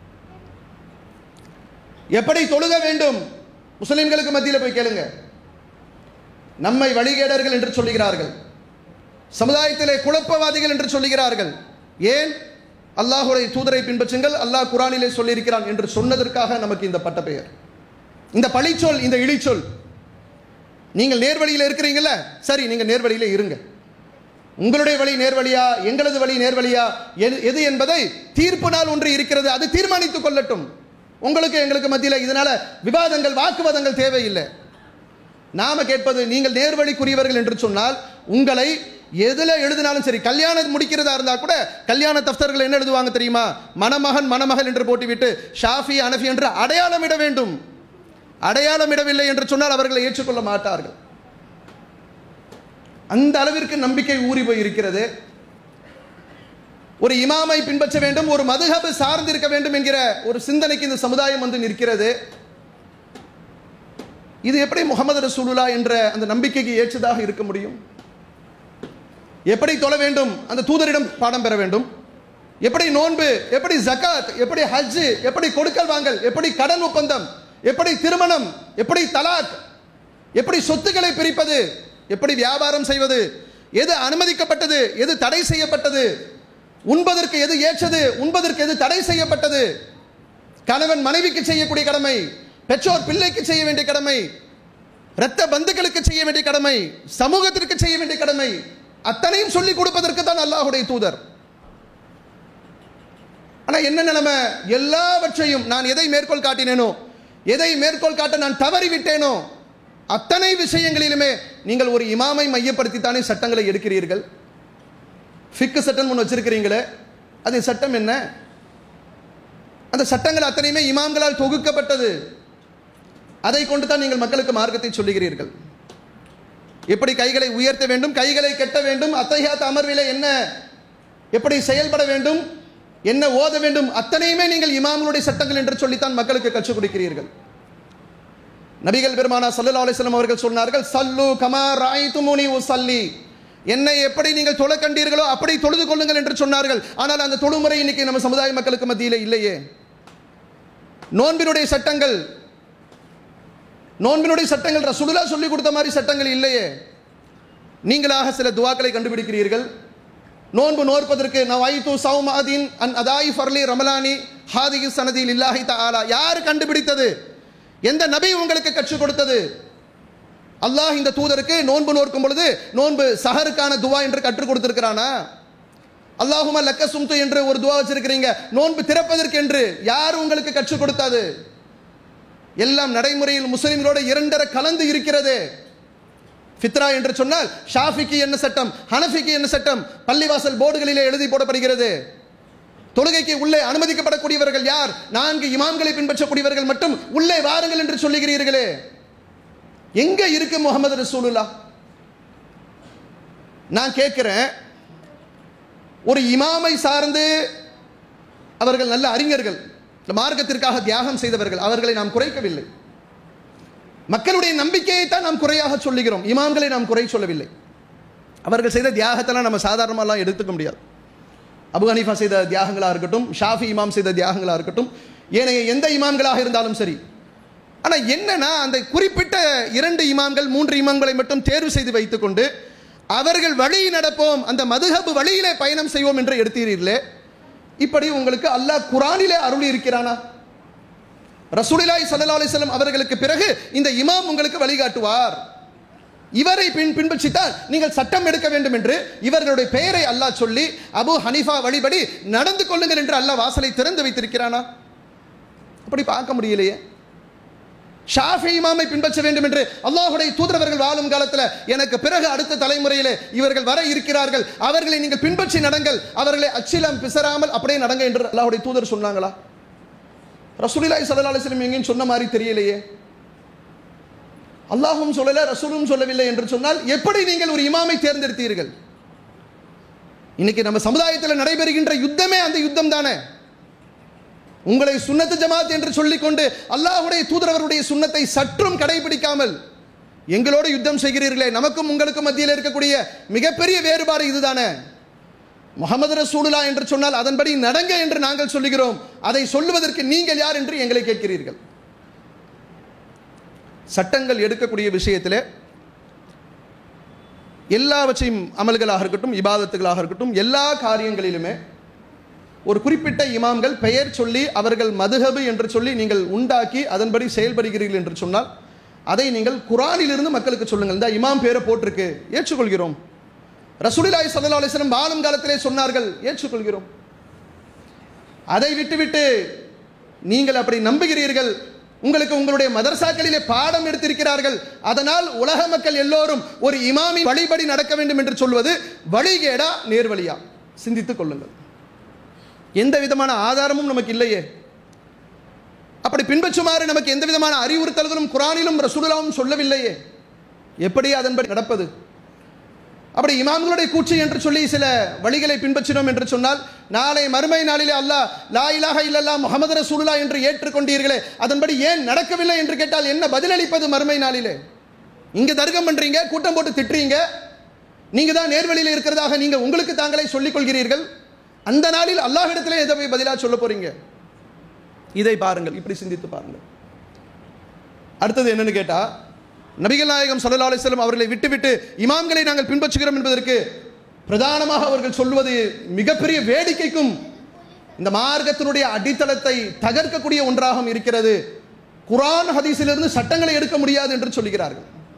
எப்படி தொழுக வேண்டும் முஸ்லிம்களுக்கு மத்தியில் போய் கேளுங்க நம்மை வழிகேடர்கள் என்று சொல்லுகிறார்கள் சமுதாயத்திலே குழப்பவாதிகள் என்று சொல்லுகிறார்கள் ஏன் அல்லாஹுடைய தூதரை பின்பற்றுங்கள் அல்லாஹ் குரானிலே சொல்லியிருக்கிறான் என்று சொன்னதற்காக நமக்கு இந்த பட்ட பெயர் இந்த பழிச்சொல் இந்த இழிச்சொல் நீங்கள் நேர்வழியில் இருக்கிறீங்கல்ல சரி நீங்கள் நேர்வழியில இருங்க உங்களுடைய வழி நேர்வழியா எங்களது வழி நேர்வழியா எது எது என்பதை தீர்ப்பு நாள் ஒன்று இருக்கிறது அது தீர்மானித்துக் கொள்ளட்டும் உங்களுக்கு எங்களுக்கு மத்தியில் இதனால விவாதங்கள் வாக்குவாதங்கள் தேவையில்லை நாம கேட்பது நீங்கள் நேர்வழிக்குரியவர்கள் என்று சொன்னால் உங்களை எதுல எழுதினாலும் சரி கல்யாணம் முடிக்கிறதா இருந்தா கூட கல்யாண தஃப்தர்கள் என்ன எழுதுவாங்க தெரியுமா மணமகன் மணமகள் என்று போட்டுவிட்டு ஷாஃபி அனஃபி என்று அடையாளம் இட வேண்டும் அடையாளம் இடவில்லை என்று சொன்னால் அவர்களை ஏற்றுக்கொள்ள மாட்டார்கள் அந்த அளவிற்கு நம்பிக்கை ஊறி போய் இருக்கிறது ஒரு இமாமை பின்பற்ற வேண்டும் ஒரு மதுஹபு சார்ந்திருக்க வேண்டும் என்கிற ஒரு சிந்தனைக்கு இந்த சமுதாயம் வந்து நிற்கிறது இது எப்படி முகமது ரசூலுல்லா என்ற அந்த நம்பிக்கைக்கு ஏற்றதாக இருக்க முடியும் எப்படி தொழ வேண்டும் அந்த தூதரிடம் பாடம் பெற வேண்டும் எப்படி நோன்பு எப்படி ஜக்காத் எப்படி ஹஜ் எப்படி கொடுக்கல் வாங்கல் எப்படி கடன் ஒப்பந்தம் எப்படி திருமணம் எப்படி தலாக் எப்படி சொத்துக்களை பிரிப்பது எப்படி வியாபாரம் செய்வது எது அனுமதிக்கப்பட்டது எது தடை செய்யப்பட்டது உண்பதற்கு எது ஏற்றது உண்பதற்கு எது தடை செய்யப்பட்டது கணவன் மனைவிக்கு செய்யக்கூடிய கடமை பெற்றோர் பிள்ளைக்கு செய்ய வேண்டிய கடமை இரத்த பந்துக்களுக்கு செய்ய வேண்டிய கடமை சமூகத்திற்கு செய்ய வேண்டிய கடமை அத்தனையும் சொல்லிக் கொடுப்பதற்கு தான் அல்லாஹுடைய தூதர் ஆனா என்ன நிலைமை எல்லாவற்றையும் நான் எதை மேற்கோள் காட்டினேனோ எதை மேற்கோள் காட்ட நான் தவறி விட்டேனோ அத்தனை விஷயங்களிலுமே நீங்கள் ஒரு இமாமை மையப்படுத்தித்தானே சட்டங்களை எடுக்கிறீர்கள் ஃபிக்கு சட்டம் ஒன்று வச்சிருக்கிறீங்களே அது சட்டம் என்ன அந்த சட்டங்கள் அத்தனையுமே இமாம்களால் தொகுக்கப்பட்டது அதை கொண்டு தான் நீங்கள் மக்களுக்கு மார்க்கத்தை சொல்லுகிறீர்கள் எப்படி கைகளை உயர்த்த வேண்டும் கைகளை கெட்ட வேண்டும் அத்தகையாத்த அமர்விலே என்ன எப்படி செயல்பட வேண்டும் என்ன ஓத வேண்டும் அத்தனையுமே நீங்கள் இமாம்களுடைய சட்டங்கள் என்று சொல்லித்தான் மக்களுக்கு கற்றுக் கொடுக்கிறீர்கள் நபிகள் பெருமானா சல்லா அலிஸ்லாம் அவர்கள் சொன்னார்கள் சல்லு கமா ராய்துமுனி உசல்லி என்னை எப்படி நீங்கள் தொழ கண்டீர்களோ அப்படி தொழுது கொள்ளுங்கள் என்று சொன்னார்கள் ஆனால் அந்த தொழுமுறை இன்னைக்கு நம்ம சமுதாய மக்களுக்கு மத்தியில் இல்லையே நோன்பினுடைய சட்டங்கள் நோன்பினுடைய சட்டங்கள் ரசூலுல்லா சொல்லி கொடுத்த மாதிரி சட்டங்கள் இல்லையே நீங்களாக சில துவாக்களை கண்டுபிடிக்கிறீர்கள் நோன்பு நோற்பதற்கு நான் வைத்து சௌமாதீன் அன் அதாய் ஃபர்லி ரமலானி ஹாதிகி சனதியில் இல்லாஹி தஆலா யார் கண்டுபிடித்தது எந்த நபி உங்களுக்கு கற்றுக் கொடுத்தது அல்லாஹ் இந்த தூதருக்கு நோன்பு நோக்கும் பொழுது நோன்பு சஹருக்கான துவா என்று கற்றுக் கொடுத்திருக்கிறானா அல்லாஹுமா லக்க சும்து என்று ஒரு துவா வச்சிருக்கிறீங்க நோன்பு திறப்பதற்கு என்று யார் உங்களுக்கு கற்றுக் கொடுத்தது எல்லாம் நடைமுறையில் முஸ்லிம்களோட இரண்டரை கலந்து இருக்கிறது ஃபித்ரா என்று சொன்னால் ஷாஃபிக்கு என்ன சட்டம் ஹனஃபிக்கு என்ன சட்டம் பள்ளிவாசல் போர்டுகளிலே எழுதி போடப்படுகிறது தொழுகைக்கு உள்ளே அனுமதிக்கப்படக்கூடியவர்கள் யார் நான்கு இமாம்களை பின்பற்றக்கூடியவர்கள் மட்டும் உள்ளே வாருங்கள் என்று சொல்லுகிறீர்களே எங்க இருக்கு முகமது ரசூலுல்லா நான் கேட்கிறேன் ஒரு இமாமை சார்ந்து அவர்கள் நல்ல அறிஞர்கள் இந்த மார்க்கத்திற்காக தியாகம் செய்தவர்கள் அவர்களை நாம் குறைக்கவில்லை மக்களுடைய நம்பிக்கையை தான் நாம் குறையாக சொல்லுகிறோம் இமாம்களை நாம் குறை சொல்லவில்லை அவர்கள் செய்த தியாகத்தெல்லாம் நம்ம சாதாரணமாலாம் எடுத்துக்க முடியாது அபு ஹனீஃபா செய்த தியாகங்களாக இருக்கட்டும் ஷாஃபி இமாம் செய்த தியாகங்களாக இருக்கட்டும் ஏனைய எந்த இமாம்களாக இருந்தாலும் சரி ஆனால் என்னன்னா அந்த குறிப்பிட்ட இரண்டு இமாம்கள் மூன்று இமாம்களை மட்டும் தேர்வு செய்து வைத்துக்கொண்டு அவர்கள் வழி நடப்போம் அந்த மதுஹபு வழியிலே பயணம் செய்வோம் என்று எடுத்தீர்களே இப்படி உங்களுக்கு அல்லாஹ் குரானிலே அருளி இருக்கிறானா ரசூலிலாய் சல்லா அலிஸ்லாம் அவர்களுக்கு பிறகு இந்த இமாம் உங்களுக்கு வழிகாட்டுவார் இவரை பின் பின்பற்றித்தால் நீங்கள் சட்டம் எடுக்க வேண்டும் என்று இவர்களுடைய பெயரை அல்லாஹ் சொல்லி அபு ஹனீஃபா வழிபடி நடந்து கொள்ளுங்கள் என்று அல்லாஹ் வாசலை திறந்து வைத்திருக்கிறானா அப்படி பார்க்க முடியலையே ஷாஃபி இமாமை பின்பற்ற வேண்டும் என்று அல்லாஹுடைய தூதரவர்கள் வாழும் காலத்தில் எனக்கு பிறகு அடுத்த தலைமுறையிலே இவர்கள் வர இருக்கிறார்கள் அவர்களை நீங்கள் பின்பற்றி நடங்கள் அவர்களை அச்சிலம் பிசராமல் அப்படியே நடங்க என்று அல்லாஹுடைய தூதர் சொன்னாங்களா ரசூலிலாய் சல்லா அலிஸ்லம் எங்கேயும் சொன்ன மாதிரி தெரியலையே அல்லாஹும் சொல்லல ரசூலும் சொல்லவில்லை என்று சொன்னால் எப்படி நீங்கள் ஒரு இமாமை தேர்ந்தெடுத்தீர்கள் இன்னைக்கு நம்ம சமுதாயத்தில் நடைபெறுகின்ற யுத்தமே அந்த யுத்தம் தானே உங்களை சுன்னத்து ஜமாத் என்று சொல்லிக்கொண்டு அல்லாஹுடைய தூதரவருடைய சுண்ணத்தை சற்றும் கடைபிடிக்காமல் எங்களோடு யுத்தம் செய்கிறீர்களே நமக்கும் உங்களுக்கும் மத்தியில் இருக்கக்கூடிய மிகப்பெரிய வேறுபாடு இதுதானே முகமது ரசூலுல்லா என்று சொன்னால் அதன்படி நடங்க என்று நாங்கள் சொல்லுகிறோம் அதை சொல்லுவதற்கு நீங்கள் யார் என்று எங்களை கேட்கிறீர்கள் சட்டங்கள் எடுக்கக்கூடிய விஷயத்தில் எல்லாவற்றையும் அமல்களாக இருக்கட்டும் இபாதத்துகளாக இருக்கட்டும் எல்லா காரியங்களிலுமே ஒரு குறிப்பிட்ட இமாம்கள் பெயர் சொல்லி அவர்கள் மதுஹபு என்று சொல்லி நீங்கள் உண்டாக்கி அதன்படி செயல்படுகிறீர்கள் என்று சொன்னால் அதை நீங்கள் குரானிலிருந்து மக்களுக்கு சொல்லுங்கள் இந்த இமாம் பேரை போட்டிருக்கு ஏற்றுக்கொள்கிறோம் ரசூலிலாய் சல்லா அலிஸ்லம் வாழும் காலத்திலே சொன்னார்கள் ஏற்றுக்கொள்கிறோம் அதை விட்டுவிட்டு நீங்கள் அப்படி நம்புகிறீர்கள் உங்களுக்கு உங்களுடைய மதரசாக்களிலே பாடம் எடுத்திருக்கிறார்கள் அதனால் உலக மக்கள் எல்லோரும் ஒரு இமாமி வழிபடி நடக்க வேண்டும் என்று சொல்வது வழிகேடா நேர்வழியா சிந்தித்துக் கொள்ளுங்கள் எந்த விதமான ஆதாரமும் நமக்கு இல்லையே அப்படி பின்பற்றுமாறு நமக்கு எந்த விதமான அறிவுறுத்தல்களும் குரானிலும் ரசூலாவும் சொல்லவில்லையே எப்படி அதன்படி நடப்பது அப்படி இமாம்களுடைய கூற்று என்று சொல்லி சில வழிகளை பின்பற்றினோம் என்று சொன்னால் நாளை மறுமை நாளிலே அல்லாஹ் லா இலாஹ இல்லல்லா முகமது ரசூலுல்லா என்று ஏற்றுக்கொண்டீர்களே அதன்படி ஏன் நடக்கவில்லை என்று கேட்டால் என்ன பதிலளிப்பது மறுமை நாளிலே இங்க தர்க்கம் பண்றீங்க கூட்டம் போட்டு திட்டுறீங்க நீங்க தான் நேர்வழியில் இருக்கிறதாக நீங்க உங்களுக்கு தாங்களே சொல்லிக் கொள்கிறீர்கள் அந்த நாளில் அல்லாஹ்விடத்திலே எதை போய் பதிலாக சொல்ல போறீங்க இதை பாருங்கள் இப்படி சிந்தித்து பாருங்கள் அடுத்தது என்னன்னு கேட்டா நபிகள் நாயகம் சல்லா அலிஸ்லம் அவர்களை விட்டுவிட்டு இமாம்களை நாங்கள் பின்பற்றுகிறோம் என்பதற்கு பிரதானமாக அவர்கள் சொல்வது மிகப்பெரிய வேடிக்கைக்கும் இந்த மார்க்கத்தினுடைய அடித்தளத்தை தகர்க்கக்கூடிய ஒன்றாகவும் இருக்கிறது குரான் ஹதீஸிலிருந்து சட்டங்களை எடுக்க முடியாது என்று சொல்கிறார்கள்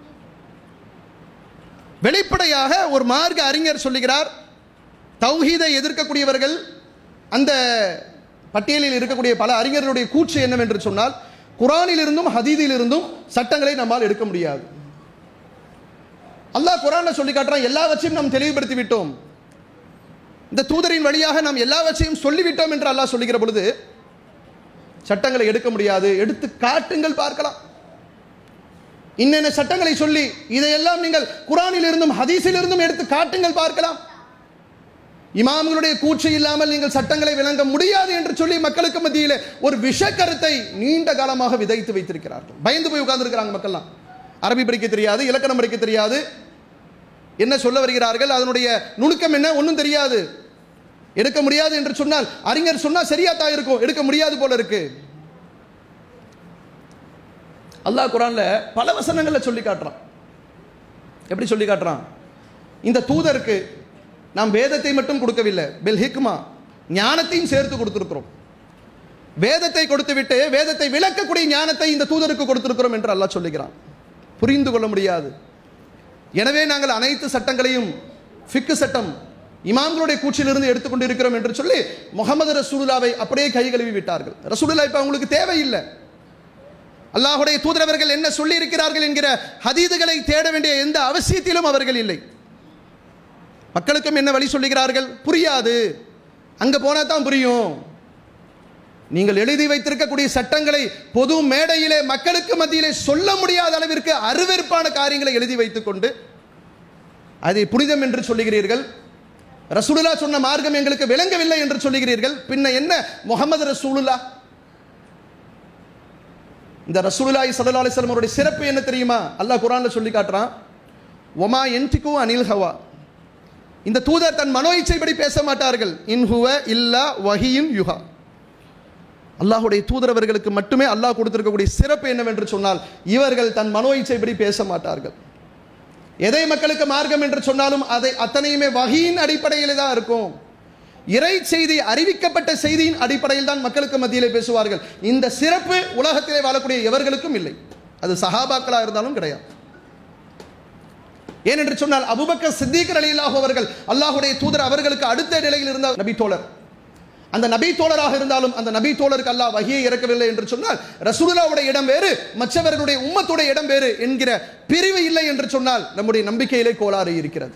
வெளிப்படையாக ஒரு மார்க்க அறிஞர் சொல்லுகிறார் தௌஹீதை எதிர்க்கக்கூடியவர்கள் அந்த பட்டியலில் இருக்கக்கூடிய பல அறிஞர்களுடைய கூற்று என்னவென்று சொன்னால் குரானிலிருந்தும் ஹதீதிலிருந்தும் சட்டங்களை நம்மால் எடுக்க முடியாது அல்லாஹ் குரான்ல சொல்லி காட்டுறான் எல்லாவற்றையும் நாம் தெளிவுபடுத்தி விட்டோம் இந்த தூதரின் வழியாக நாம் எல்லாவற்றையும் சொல்லிவிட்டோம் என்று அல்லாஹ் சொல்லுகிற பொழுது சட்டங்களை எடுக்க முடியாது எடுத்து காட்டுங்கள் பார்க்கலாம் இன்னென்ன சட்டங்களை சொல்லி இதையெல்லாம் நீங்கள் குரானில் இருந்தும் ஹதீஸில் இருந்தும் எடுத்து காட்டுங்கள் பார்க்கலாம் இமாம்களுடைய கூற்று இல்லாமல் நீங்கள் சட்டங்களை விளங்க முடியாது என்று சொல்லி மக்களுக்கு மத்தியிலே ஒரு விஷ கருத்தை நீண்ட காலமாக விதைத்து வைத்திருக்கிறார்கள் பயந்து போய் உட்கார்ந்துருக்கிறாங்க மக்கள்லாம் அரபி படிக்க தெரியாது இலக்கணம் படிக்க தெரியாது என்ன சொல்ல வருகிறார்கள் அதனுடைய நுணுக்கம் என்ன ஒன்றும் தெரியாது எடுக்க முடியாது என்று சொன்னால் அறிஞர் சொன்னா சரியா தான் இருக்கும் எடுக்க முடியாது போல இருக்கு அல்லாஹ் குரான்ல பல வசனங்கள்ல சொல்லி காட்டுறான் எப்படி சொல்லி காட்டுறான் இந்த தூதருக்கு நாம் வேதத்தை மட்டும் கொடுக்கவில்லை பெல் ஹிக்மா ஞானத்தையும் சேர்த்து கொடுத்திருக்கிறோம் வேதத்தை கொடுத்து விட்டு வேதத்தை விளக்கக்கூடிய ஞானத்தை இந்த தூதருக்கு கொடுத்திருக்கிறோம் என்று அல்லாஹ் சொல்லுகிறான் புரிந்து கொள்ள முடியாது எனவே நாங்கள் அனைத்து சட்டங்களையும் ஃபிக்கு சட்டம் இமாம்களுடைய கூற்றிலிருந்து எடுத்துக்கொண்டு இருக்கிறோம் என்று சொல்லி முகமது ரசூலுல்லாவை அப்படியே கை கழுவி விட்டார்கள் ரசூலுல்லா இப்போ அவங்களுக்கு தேவையில்லை அல்லாஹுடைய தூதரவர்கள் என்ன சொல்லி இருக்கிறார்கள் என்கிற ஹதீதுகளை தேட வேண்டிய எந்த அவசியத்திலும் அவர்கள் இல்லை மக்களுக்கும் என்ன வழி சொல்லுகிறார்கள் புரியாது அங்க போனா தான் புரியும் நீங்கள் எழுதி வைத்திருக்கக்கூடிய சட்டங்களை பொது மேடையிலே மக்களுக்கு மத்தியிலே சொல்ல முடியாத அளவிற்கு அருவெறுப்பான காரியங்களை எழுதி வைத்துக்கொண்டு அதை புனிதம் என்று சொல்லுகிறீர்கள் ரசூலுல்லா சொன்ன மார்க்கம் எங்களுக்கு விளங்கவில்லை என்று சொல்லுகிறீர்கள் பின்ன என்ன முகமது ரசூலுல்லா இந்த ரசூலுல்லாஹி ஸல்லல்லாஹு அலைஹி வஸல்லம் அவருடைய சிறப்பு என்ன தெரியுமா அல்லாஹ் குர்ஆன்ல சொல்லி காட்டுறான் ஒமா என்டிகு அனில் ஹவா இந்த தூதர் தன் மனோ இச்சைப்படி பேச மாட்டார்கள் இன் ஹுவ இல்லா வஹியின் யுஹா அல்லாஹுடைய தூதரவர்களுக்கு மட்டுமே அல்லாஹ் கொடுத்திருக்கக்கூடிய சிறப்பு என்னவென்று சொன்னால் இவர்கள் தன் மனோ இச்சைப்படி பேச மாட்டார்கள் எதை மக்களுக்கு மார்க்கம் என்று சொன்னாலும் அதை அத்தனையுமே வகையின் அடிப்படையில் தான் இருக்கும் இறை செய்தி அறிவிக்கப்பட்ட செய்தியின் அடிப்படையில் தான் மக்களுக்கு மத்தியிலே பேசுவார்கள் இந்த சிறப்பு உலகத்திலே வாழக்கூடிய எவர்களுக்கும் இல்லை அது சஹாபாக்களா இருந்தாலும் கிடையாது ஏனென்று சொன்னால் அபுபக்கர் சித்திகர் அலிலாஹு அவர்கள் அல்லாஹுடைய தூதர் அவர்களுக்கு அடுத்த நிலையில் இருந்த நபி தோழர் அந்த நபி தோழராக இருந்தாலும் அந்த நபி தோழருக்கு அல்லாஹ் வகையை இறக்கவில்லை என்று சொன்னால் ரசூலுல்லாவுடைய இடம் வேறு மற்றவர்களுடைய உம்மத்துடைய இடம் வேறு என்கிற பிரிவு இல்லை என்று சொன்னால் நம்முடைய நம்பிக்கையிலே கோளாறு இருக்கிறது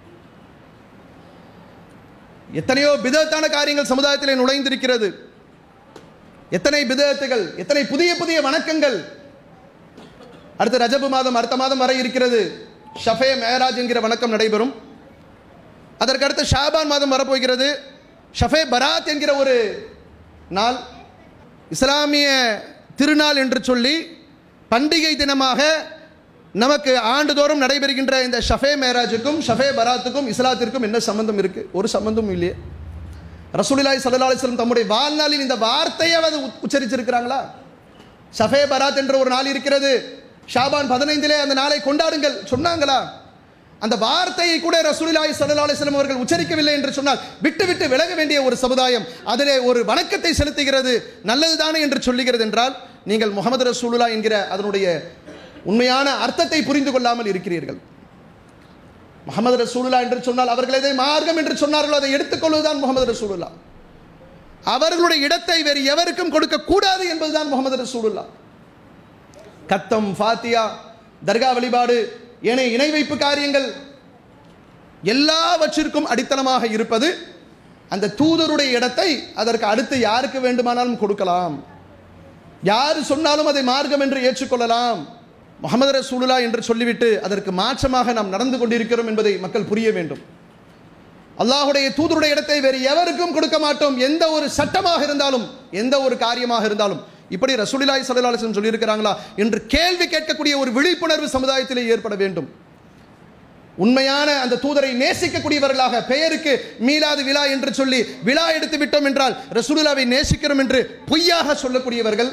எத்தனையோ பிதத்தான காரியங்கள் சமுதாயத்திலே நுழைந்திருக்கிறது எத்தனை பிதத்துகள் எத்தனை புதிய புதிய வணக்கங்கள் அடுத்த ரஜபு மாதம் அடுத்த மாதம் வரை இருக்கிறது ஷஃபே மேராஜ் என்கிற வணக்கம் நடைபெறும் அதற்கு அடுத்து ஷாபான் மாதம் வரப்போகிறது ஷஃபே பராத் என்கிற ஒரு நாள் இஸ்லாமிய திருநாள் என்று சொல்லி பண்டிகை தினமாக நமக்கு ஆண்டுதோறும் நடைபெறுகின்ற இந்த ஷஃபே மேராஜுக்கும் ஷஃபே பராத்துக்கும் இஸ்லாத்திற்கும் என்ன சம்பந்தம் இருக்கு ஒரு சம்பந்தமும் இல்லையே ரசூலுல்லாஹி ஸல்லல்லாஹு அலைஹி வஸல்லம் தம்முடைய வாழ்நாளில் இந்த வார்த்தையை அது உச்- உச்சரிச்சிருக்கிறாங்களா ஷஃபே பராத் என்ற ஒரு நாள் இருக்கிறது ஷாபான் பதினைந்திலே அந்த நாளை கொண்டாடுங்கள் சொன்னாங்களா அந்த வார்த்தையை கூட ரசூலுல்லாஹி ஸல்லல்லாஹு அலைஹி வஸல்லம் அவர்கள் உச்சரிக்கவில்லை என்று சொன்னால் விட்டு விட்டு விலக வேண்டிய ஒரு சமுதாயம் அதிலே ஒரு வணக்கத்தை செலுத்துகிறது நல்லதுதானே என்று சொல்லுகிறது என்றால் நீங்கள் முகமது ரசூலுல்லா என்கிற அதனுடைய உண்மையான அர்த்தத்தை புரிந்து கொள்ளாமல் இருக்கிறீர்கள் முகமது ரசூலுல்லா என்று சொன்னால் அவர்கள் எதை மார்க்கம் என்று சொன்னார்களோ அதை எடுத்துக்கொள்வதுதான் முகமது ரசூலுல்லா அவர்களுடைய இடத்தை வேறு எவருக்கும் கொடுக்க கூடாது என்பதுதான் முகமது ரசூலுல்லா கத்தம் ஃபாத்தியா தர்கா வழிபாடு ஏனைய இணை வைப்பு காரியங்கள் எல்லாவற்றிற்கும் அடித்தளமாக இருப்பது அந்த தூதருடைய இடத்தை அதற்கு அடுத்து யாருக்கு வேண்டுமானாலும் கொடுக்கலாம் யார் சொன்னாலும் அதை மார்க்கம் என்று ஏற்றுக்கொள்ளலாம் முகமது ரசூலுல்லா என்று சொல்லிவிட்டு அதற்கு மாற்றமாக நாம் நடந்து கொண்டிருக்கிறோம் என்பதை மக்கள் புரிய வேண்டும் அல்லாஹுடைய தூதருடைய இடத்தை வேறு எவருக்கும் கொடுக்க மாட்டோம் எந்த ஒரு சட்டமாக இருந்தாலும் எந்த ஒரு காரியமாக இருந்தாலும் இப்படி ரசூலிலாய் சல்லாஹம் சொல்லியிருக்கிறாங்களா என்று கேள்வி கேட்கக்கூடிய ஒரு விழிப்புணர்வு சமுதாயத்திலே ஏற்பட வேண்டும் உண்மையான அந்த தூதரை நேசிக்கக்கூடியவர்களாக பெயருக்கு மீளாது விழா என்று சொல்லி விழா எடுத்து விட்டோம் என்றால் ரசூலுல்லாவை நேசிக்கிறோம் என்று பொய்யாக சொல்லக்கூடியவர்கள்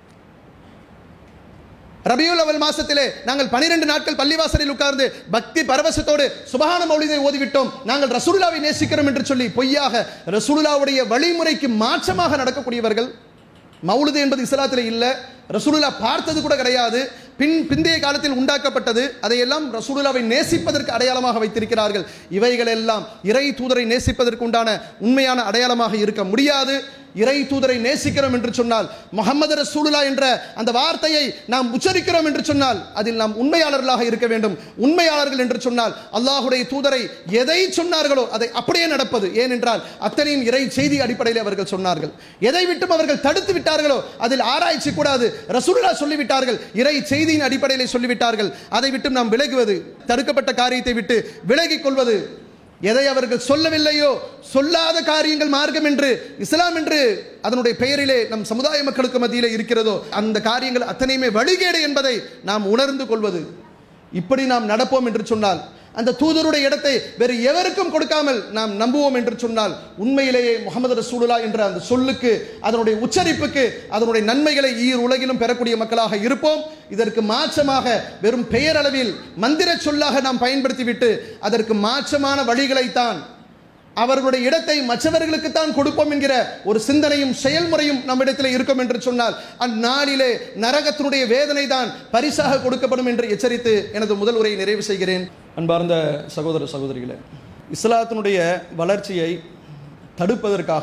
ரபியுல் அவல் மாசத்திலே நாங்கள் பனிரெண்டு நாட்கள் பள்ளிவாசலில் உட்கார்ந்து பக்தி பரவசத்தோடு சுபஹான மௌலிதை ஓதிவிட்டோம் நாங்கள் ரசூலுல்லாவை நேசிக்கிறோம் என்று சொல்லி பொய்யாக ரசூலுல்லாவுடைய வழிமுறைக்கு மாற்றமாக நடக்கக்கூடியவர்கள் மௌலுது என்பது இஸ்லாத்தில் இல்லை ரசூலுல்லா பார்த்தது கூட கிடையாது பின் பிந்தைய காலத்தில் உண்டாக்கப்பட்டது அதையெல்லாம் ரசூலுல்லாவை நேசிப்பதற்கு அடையாளமாக வைத்திருக்கிறார்கள் இவைகளெல்லாம் இறை தூதரை நேசிப்பதற்கு உண்டான உண்மையான அடையாளமாக இருக்க முடியாது இறை தூதரை நேசிக்கிறோம் என்று சொன்னால் முகமது ரசூலுல்லா என்ற அந்த வார்த்தையை நாம் உச்சரிக்கிறோம் என்று சொன்னால் அதில் நாம் உண்மையாளர்களாக இருக்க வேண்டும் உண்மையாளர்கள் என்று சொன்னால் அல்லாஹுடைய தூதரை எதை சொன்னார்களோ அதை அப்படியே நடப்பது ஏனென்றால் அத்தனையும் இறை செய்தி அடிப்படையில் அவர்கள் சொன்னார்கள் எதை விட்டும் அவர்கள் தடுத்து விட்டார்களோ அதில் ஆராய்ச்சி கூடாது ரசூலுல்லா சொல்லிவிட்டார்கள் இறை செய்தியின் அடிப்படையில் சொல்லிவிட்டார்கள் அதை விட்டு நாம் விலகுவது தடுக்கப்பட்ட காரியத்தை விட்டு விலகிக் கொள்வது எதை அவர்கள் சொல்லவில்லையோ சொல்லாத காரியங்கள் மார்க்கம் என்று இஸ்லாம் என்று அதனுடைய பெயரிலே நம் சமுதாய மக்களுக்கு மத்தியிலே இருக்கிறதோ அந்த காரியங்கள் அத்தனையுமே வழிகேடு என்பதை நாம் உணர்ந்து கொள்வது இப்படி நாம் நடப்போம் என்று சொன்னால் அந்த தூதருடைய இடத்தை வேறு எவருக்கும் கொடுக்காமல் நாம் நம்புவோம் என்று சொன்னால் உண்மையிலேயே முகமது ரசூலுல்லா என்ற அந்த சொல்லுக்கு அதனுடைய உச்சரிப்புக்கு அதனுடைய நன்மைகளை ஈர் உலகிலும் பெறக்கூடிய மக்களாக இருப்போம் இதற்கு மாற்றமாக வெறும் பெயரளவில் மந்திர சொல்லாக நாம் பயன்படுத்திவிட்டு அதற்கு மாற்றமான வழிகளைத்தான் அவர்களுடைய இடத்தை மற்றவர்களுக்கு தான் கொடுப்போம் என்கிற ஒரு சிந்தனையும் செயல்முறையும் நம்மிடத்தில் இருக்கும் என்று சொன்னால் அந்நாளிலே நரகத்தினுடைய வேதனை தான் பரிசாக கொடுக்கப்படும் என்று எச்சரித்து எனது முதல் உரையை நிறைவு செய்கிறேன் அன்பார்ந்த சகோதர சகோதரிகளே இஸ்லாத்தினுடைய வளர்ச்சியை தடுப்பதற்காக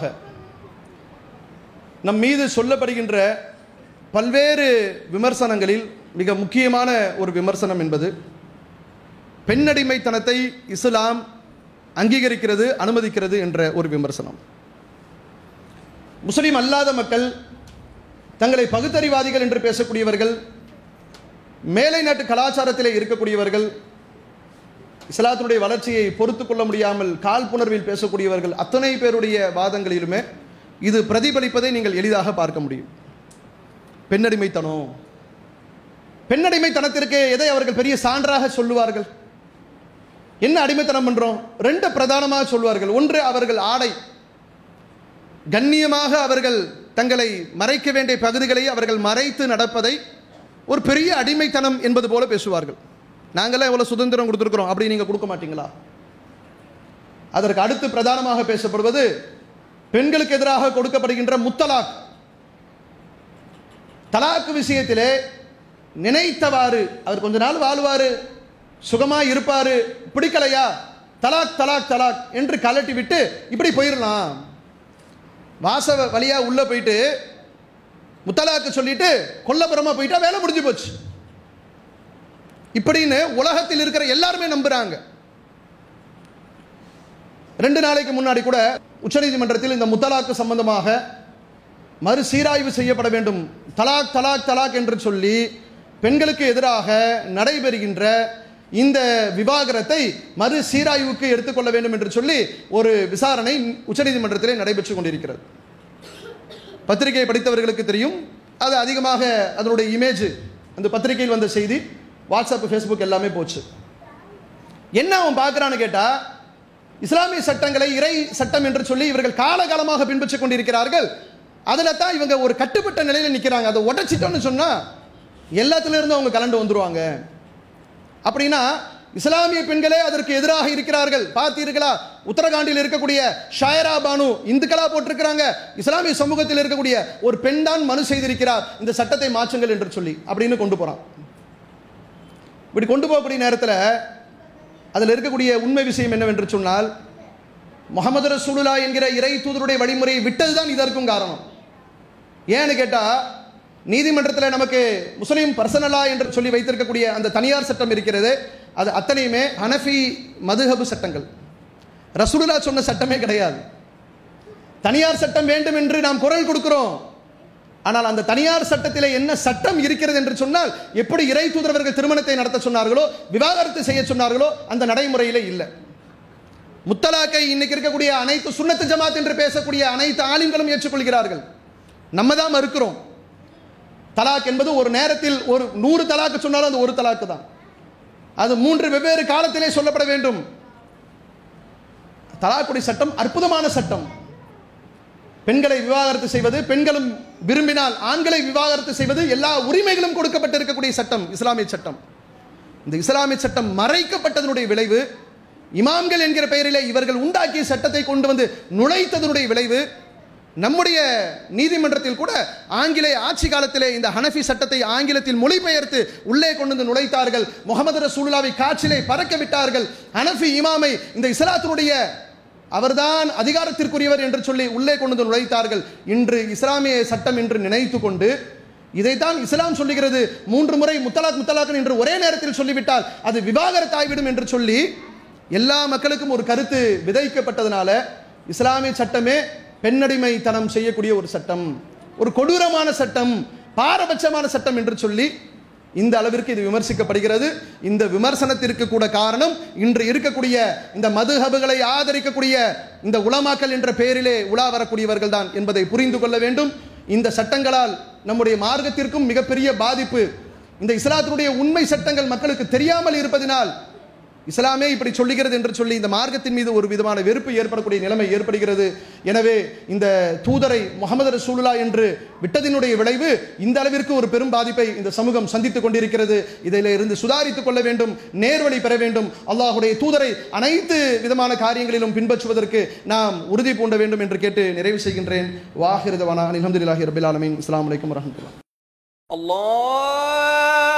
நம் மீது சொல்லப்படுகின்ற பல்வேறு விமர்சனங்களில் மிக முக்கியமான ஒரு விமர்சனம் என்பது பெண்ணடிமைத்தனத்தை இஸ்லாம் அங்கீகரிக்கிறது அனுமதிக்கிறது என்ற ஒரு விமர்சனம் முஸ்லிம் அல்லாத மக்கள் தங்களை பகுத்தறிவாதிகள் என்று பேசக்கூடியவர்கள் மேலை நாட்டு கலாச்சாரத்திலே இருக்கக்கூடியவர்கள் இஸ்லாத்தினுடைய வளர்ச்சியை பொறுத்து கொள்ள முடியாமல் காழ்ப்புணர்வில் பேசக்கூடியவர்கள் அத்தனை பேருடைய வாதங்களிலுமே இது பிரதிபலிப்பதை நீங்கள் எளிதாக பார்க்க முடியும் பெண்ணடிமைத்தனம் பெண்ணடிமைத்தனத்திற்கு எதை அவர்கள் பெரிய சான்றாக சொல்லுவார்கள் என்ன அடிமைத்தனம் பண்றோம் ரெண்டு பிரதானமாக சொல்வார்கள் ஒன்று அவர்கள் ஆடை கண்ணியமாக அவர்கள் தங்களை மறைக்க வேண்டிய பகுதிகளை அவர்கள் மறைத்து நடப்பதை ஒரு பெரிய அடிமைத்தனம் என்பது போல பேசுவார்கள் நாங்களாம் எவ்வளவு சுதந்திரம் கொடுத்துருக்கிறோம் அப்படி நீங்க கொடுக்க மாட்டீங்களா அதற்கு அடுத்து பிரதானமாக பேசப்படுவது பெண்களுக்கு எதிராக கொடுக்கப்படுகின்ற முத்தலாக் தலாக்கு விஷயத்திலே நினைத்தவாறு அவர் கொஞ்ச நாள் வாழ்வாரு சுகமா இருப்பாரு பிடிக்கலையா தலாக் தலாக் தலாக் என்று கலட்டி விட்டு இப்படி போயிடலாம் வாச வழியா உள்ள போயிட்டு முத்தலாக்கு சொல்லிட்டு கொல்லப்புறமா போயிட்டா வேலை முடிஞ்சு போச்சு இப்படின்னு உலகத்தில் இருக்கிற எல்லாருமே நம்புறாங்க ரெண்டு நாளைக்கு முன்னாடி கூட உச்சநீதிமன்றத்தில் இந்த முத்தலாக்கு சம்பந்தமாக மறுசீராய்வு செய்யப்பட வேண்டும் தலாக் தலாக் தலாக் என்று சொல்லி பெண்களுக்கு எதிராக நடைபெறுகின்ற இந்த விவாகரத்தை மறு சீராய்வுக்கு எடுத்துக்கொள்ள வேண்டும் என்று சொல்லி ஒரு விசாரணை உச்சநீதிமன்றத்திலே நடைபெற்றுக் கொண்டிருக்கிறது பத்திரிகையை படித்தவர்களுக்கு தெரியும் அது அதிகமாக அதனுடைய இமேஜ் அந்த பத்திரிகையில் வந்த செய்தி வாட்ஸ்அப் ஃபேஸ்புக் எல்லாமே போச்சு என்ன அவன் பார்க்குறான்னு கேட்டா இஸ்லாமிய சட்டங்களை இறை சட்டம் என்று சொல்லி இவர்கள் காலகாலமாக பின்பற்றிக் கொண்டிருக்கிறார்கள் அதில் தான் இவங்க ஒரு கட்டுப்பட்ட நிலையில் நிற்கிறாங்க அதை உடச்சிட்டோன்னு சொன்னா எல்லாத்துல இருந்து அவங்க கலண்டு வந்துருவாங்க அப்படின்னா இஸ்லாமிய பெண்களே அதற்கு எதிராக இருக்கிறார்கள் பார்த்தீர்களா உத்தரகாண்டில் இருக்கக்கூடிய ஷாயரா பானு இந்துக்களா போட்டிருக்கிறாங்க இஸ்லாமிய சமூகத்தில் இருக்கக்கூடிய ஒரு பெண் தான் மனு செய்திருக்கிறார் இந்த சட்டத்தை மாற்றுங்கள் என்று சொல்லி அப்படின்னு கொண்டு போறான் இப்படி கொண்டு போகக்கூடிய நேரத்தில் அதில் இருக்கக்கூடிய உண்மை விஷயம் என்னவென்று சொன்னால் முகமது ரசூலுல்லா என்கிற இறை தூதருடைய வழிமுறையை விட்டதுதான் இதற்கும் காரணம் ஏன்னு கேட்டால் நீதிமன்றத்தில் நமக்கு முஸ்லீம் பர்சனலா என்று சொல்லி வைத்திருக்கக்கூடிய அந்த தனியார் சட்டம் இருக்கிறது அது அத்தனையுமே ஹனஃபி மதுஹபு சட்டங்கள் ரசூலுல்லா சொன்ன சட்டமே கிடையாது தனியார் சட்டம் வேண்டும் என்று நாம் குரல் கொடுக்கிறோம் ஆனால் அந்த தனியார் சட்டத்திலே என்ன சட்டம் இருக்கிறது என்று சொன்னால் எப்படி இறை தூதரவர்கள் திருமணத்தை நடத்த சொன்னார்களோ விவாகரத்து செய்ய சொன்னார்களோ அந்த நடைமுறையிலே இல்லை முத்தலாக்கை இன்னைக்கு இருக்கக்கூடிய அனைத்து சுன்னத்து ஜமாத் என்று பேசக்கூடிய அனைத்து ஆலிம்களும் ஏற்றுக்கொள்கிறார்கள் நம்ம தான் மறுக்கிறோம் தலாக் என்பது ஒரு நேரத்தில் ஒரு நூறு தலாக்கு சொன்னாலும் அது ஒரு தலாக்கு தான் அது மூன்று வெவ்வேறு காலத்திலே சொல்லப்பட வேண்டும் தலாக்குடி சட்டம் அற்புதமான சட்டம் பெண்களை விவாகரத்து செய்வது பெண்களும் விரும்பினால் ஆண்களை விவாகரத்து செய்வது எல்லா உரிமைகளும் கொடுக்கப்பட்டிருக்கக்கூடிய சட்டம் இஸ்லாமிய சட்டம் இந்த இஸ்லாமிய சட்டம் மறைக்கப்பட்டதனுடைய விளைவு இமாம்கள் என்கிற பெயரிலே இவர்கள் உண்டாக்கிய சட்டத்தை கொண்டு வந்து நுழைத்ததனுடைய விளைவு நம்முடைய நீதிமன்றத்தில் கூட ஆங்கிலேய ஆட்சி காலத்திலே இந்த ஹனஃபி சட்டத்தை ஆங்கிலத்தில் மொழிபெயர்த்து உள்ளே கொண்டு வந்து நுழைத்தார்கள் முகமது ரசூலுல்லாவை காற்றிலே பறக்க விட்டார்கள் ஹனஃபி இமாமை இந்த இஸ்லாத்தினுடைய அவர்தான் அதிகாரத்திற்குரியவர் என்று சொல்லி உள்ளே கொண்டு வந்து நுழைத்தார்கள் இன்று இஸ்லாமிய சட்டம் என்று நினைத்து கொண்டு இதைத்தான் இஸ்லாம் சொல்லுகிறது மூன்று முறை முத்தலாக் முத்தலாக் என்று ஒரே நேரத்தில் சொல்லிவிட்டால் அது விவாகரத்தாய்விடும் என்று சொல்லி எல்லா மக்களுக்கும் ஒரு கருத்து விதைக்கப்பட்டதனால இஸ்லாமிய சட்டமே பெண்ணடிமைத்தனம் செய்யக்கூடிய ஒரு சட்டம் ஒரு கொடூரமான சட்டம் பாரபட்சமான சட்டம் என்று சொல்லி இந்த அளவிற்கு இது விமர்சிக்கப்படுகிறது இந்த விமர்சனத்திற்கு கூட காரணம் இன்று இருக்கக்கூடிய இந்த மதுஹபுகளை ஆதரிக்கக்கூடிய இந்த உலமாக்கல் என்ற பெயரிலே உலா வரக்கூடியவர்கள் தான் என்பதை புரிந்து கொள்ள வேண்டும் இந்த சட்டங்களால் நம்முடைய மார்க்கத்திற்கும் மிகப்பெரிய பாதிப்பு இந்த இஸ்லாத்தினுடைய உண்மை சட்டங்கள் மக்களுக்கு தெரியாமல் இருப்பதினால் இஸ்லாமே இப்படி சொல்லுகிறது என்று சொல்லி இந்த மார்க்கத்தின் மீது ஒரு விதமான வெறுப்பு ஏற்படக்கூடிய நிலைமை ஏற்படுகிறது எனவே இந்த தூதரை முகமது ரசூலுல்லா என்று விட்டதினுடைய விளைவு இந்த அளவிற்கு ஒரு பெரும் பாதிப்பை இந்த சமூகம் சந்தித்துக் கொண்டிருக்கிறது இதில் இருந்து சுதாரித்துக் கொள்ள வேண்டும் நேர்வழி பெற வேண்டும் அல்லாஹுடைய தூதரை அனைத்து விதமான காரியங்களிலும் பின்பற்றுவதற்கு நாம் உறுதி பூண்ட வேண்டும் என்று கேட்டு நிறைவு செய்கின்றேன் வாஹிருதவானா அலமதுல்லாஹி ரபில் ஆலமீன் அஸ்ஸலாமு அலைக்கும் வரஹ்மத்துல்லாஹ் الله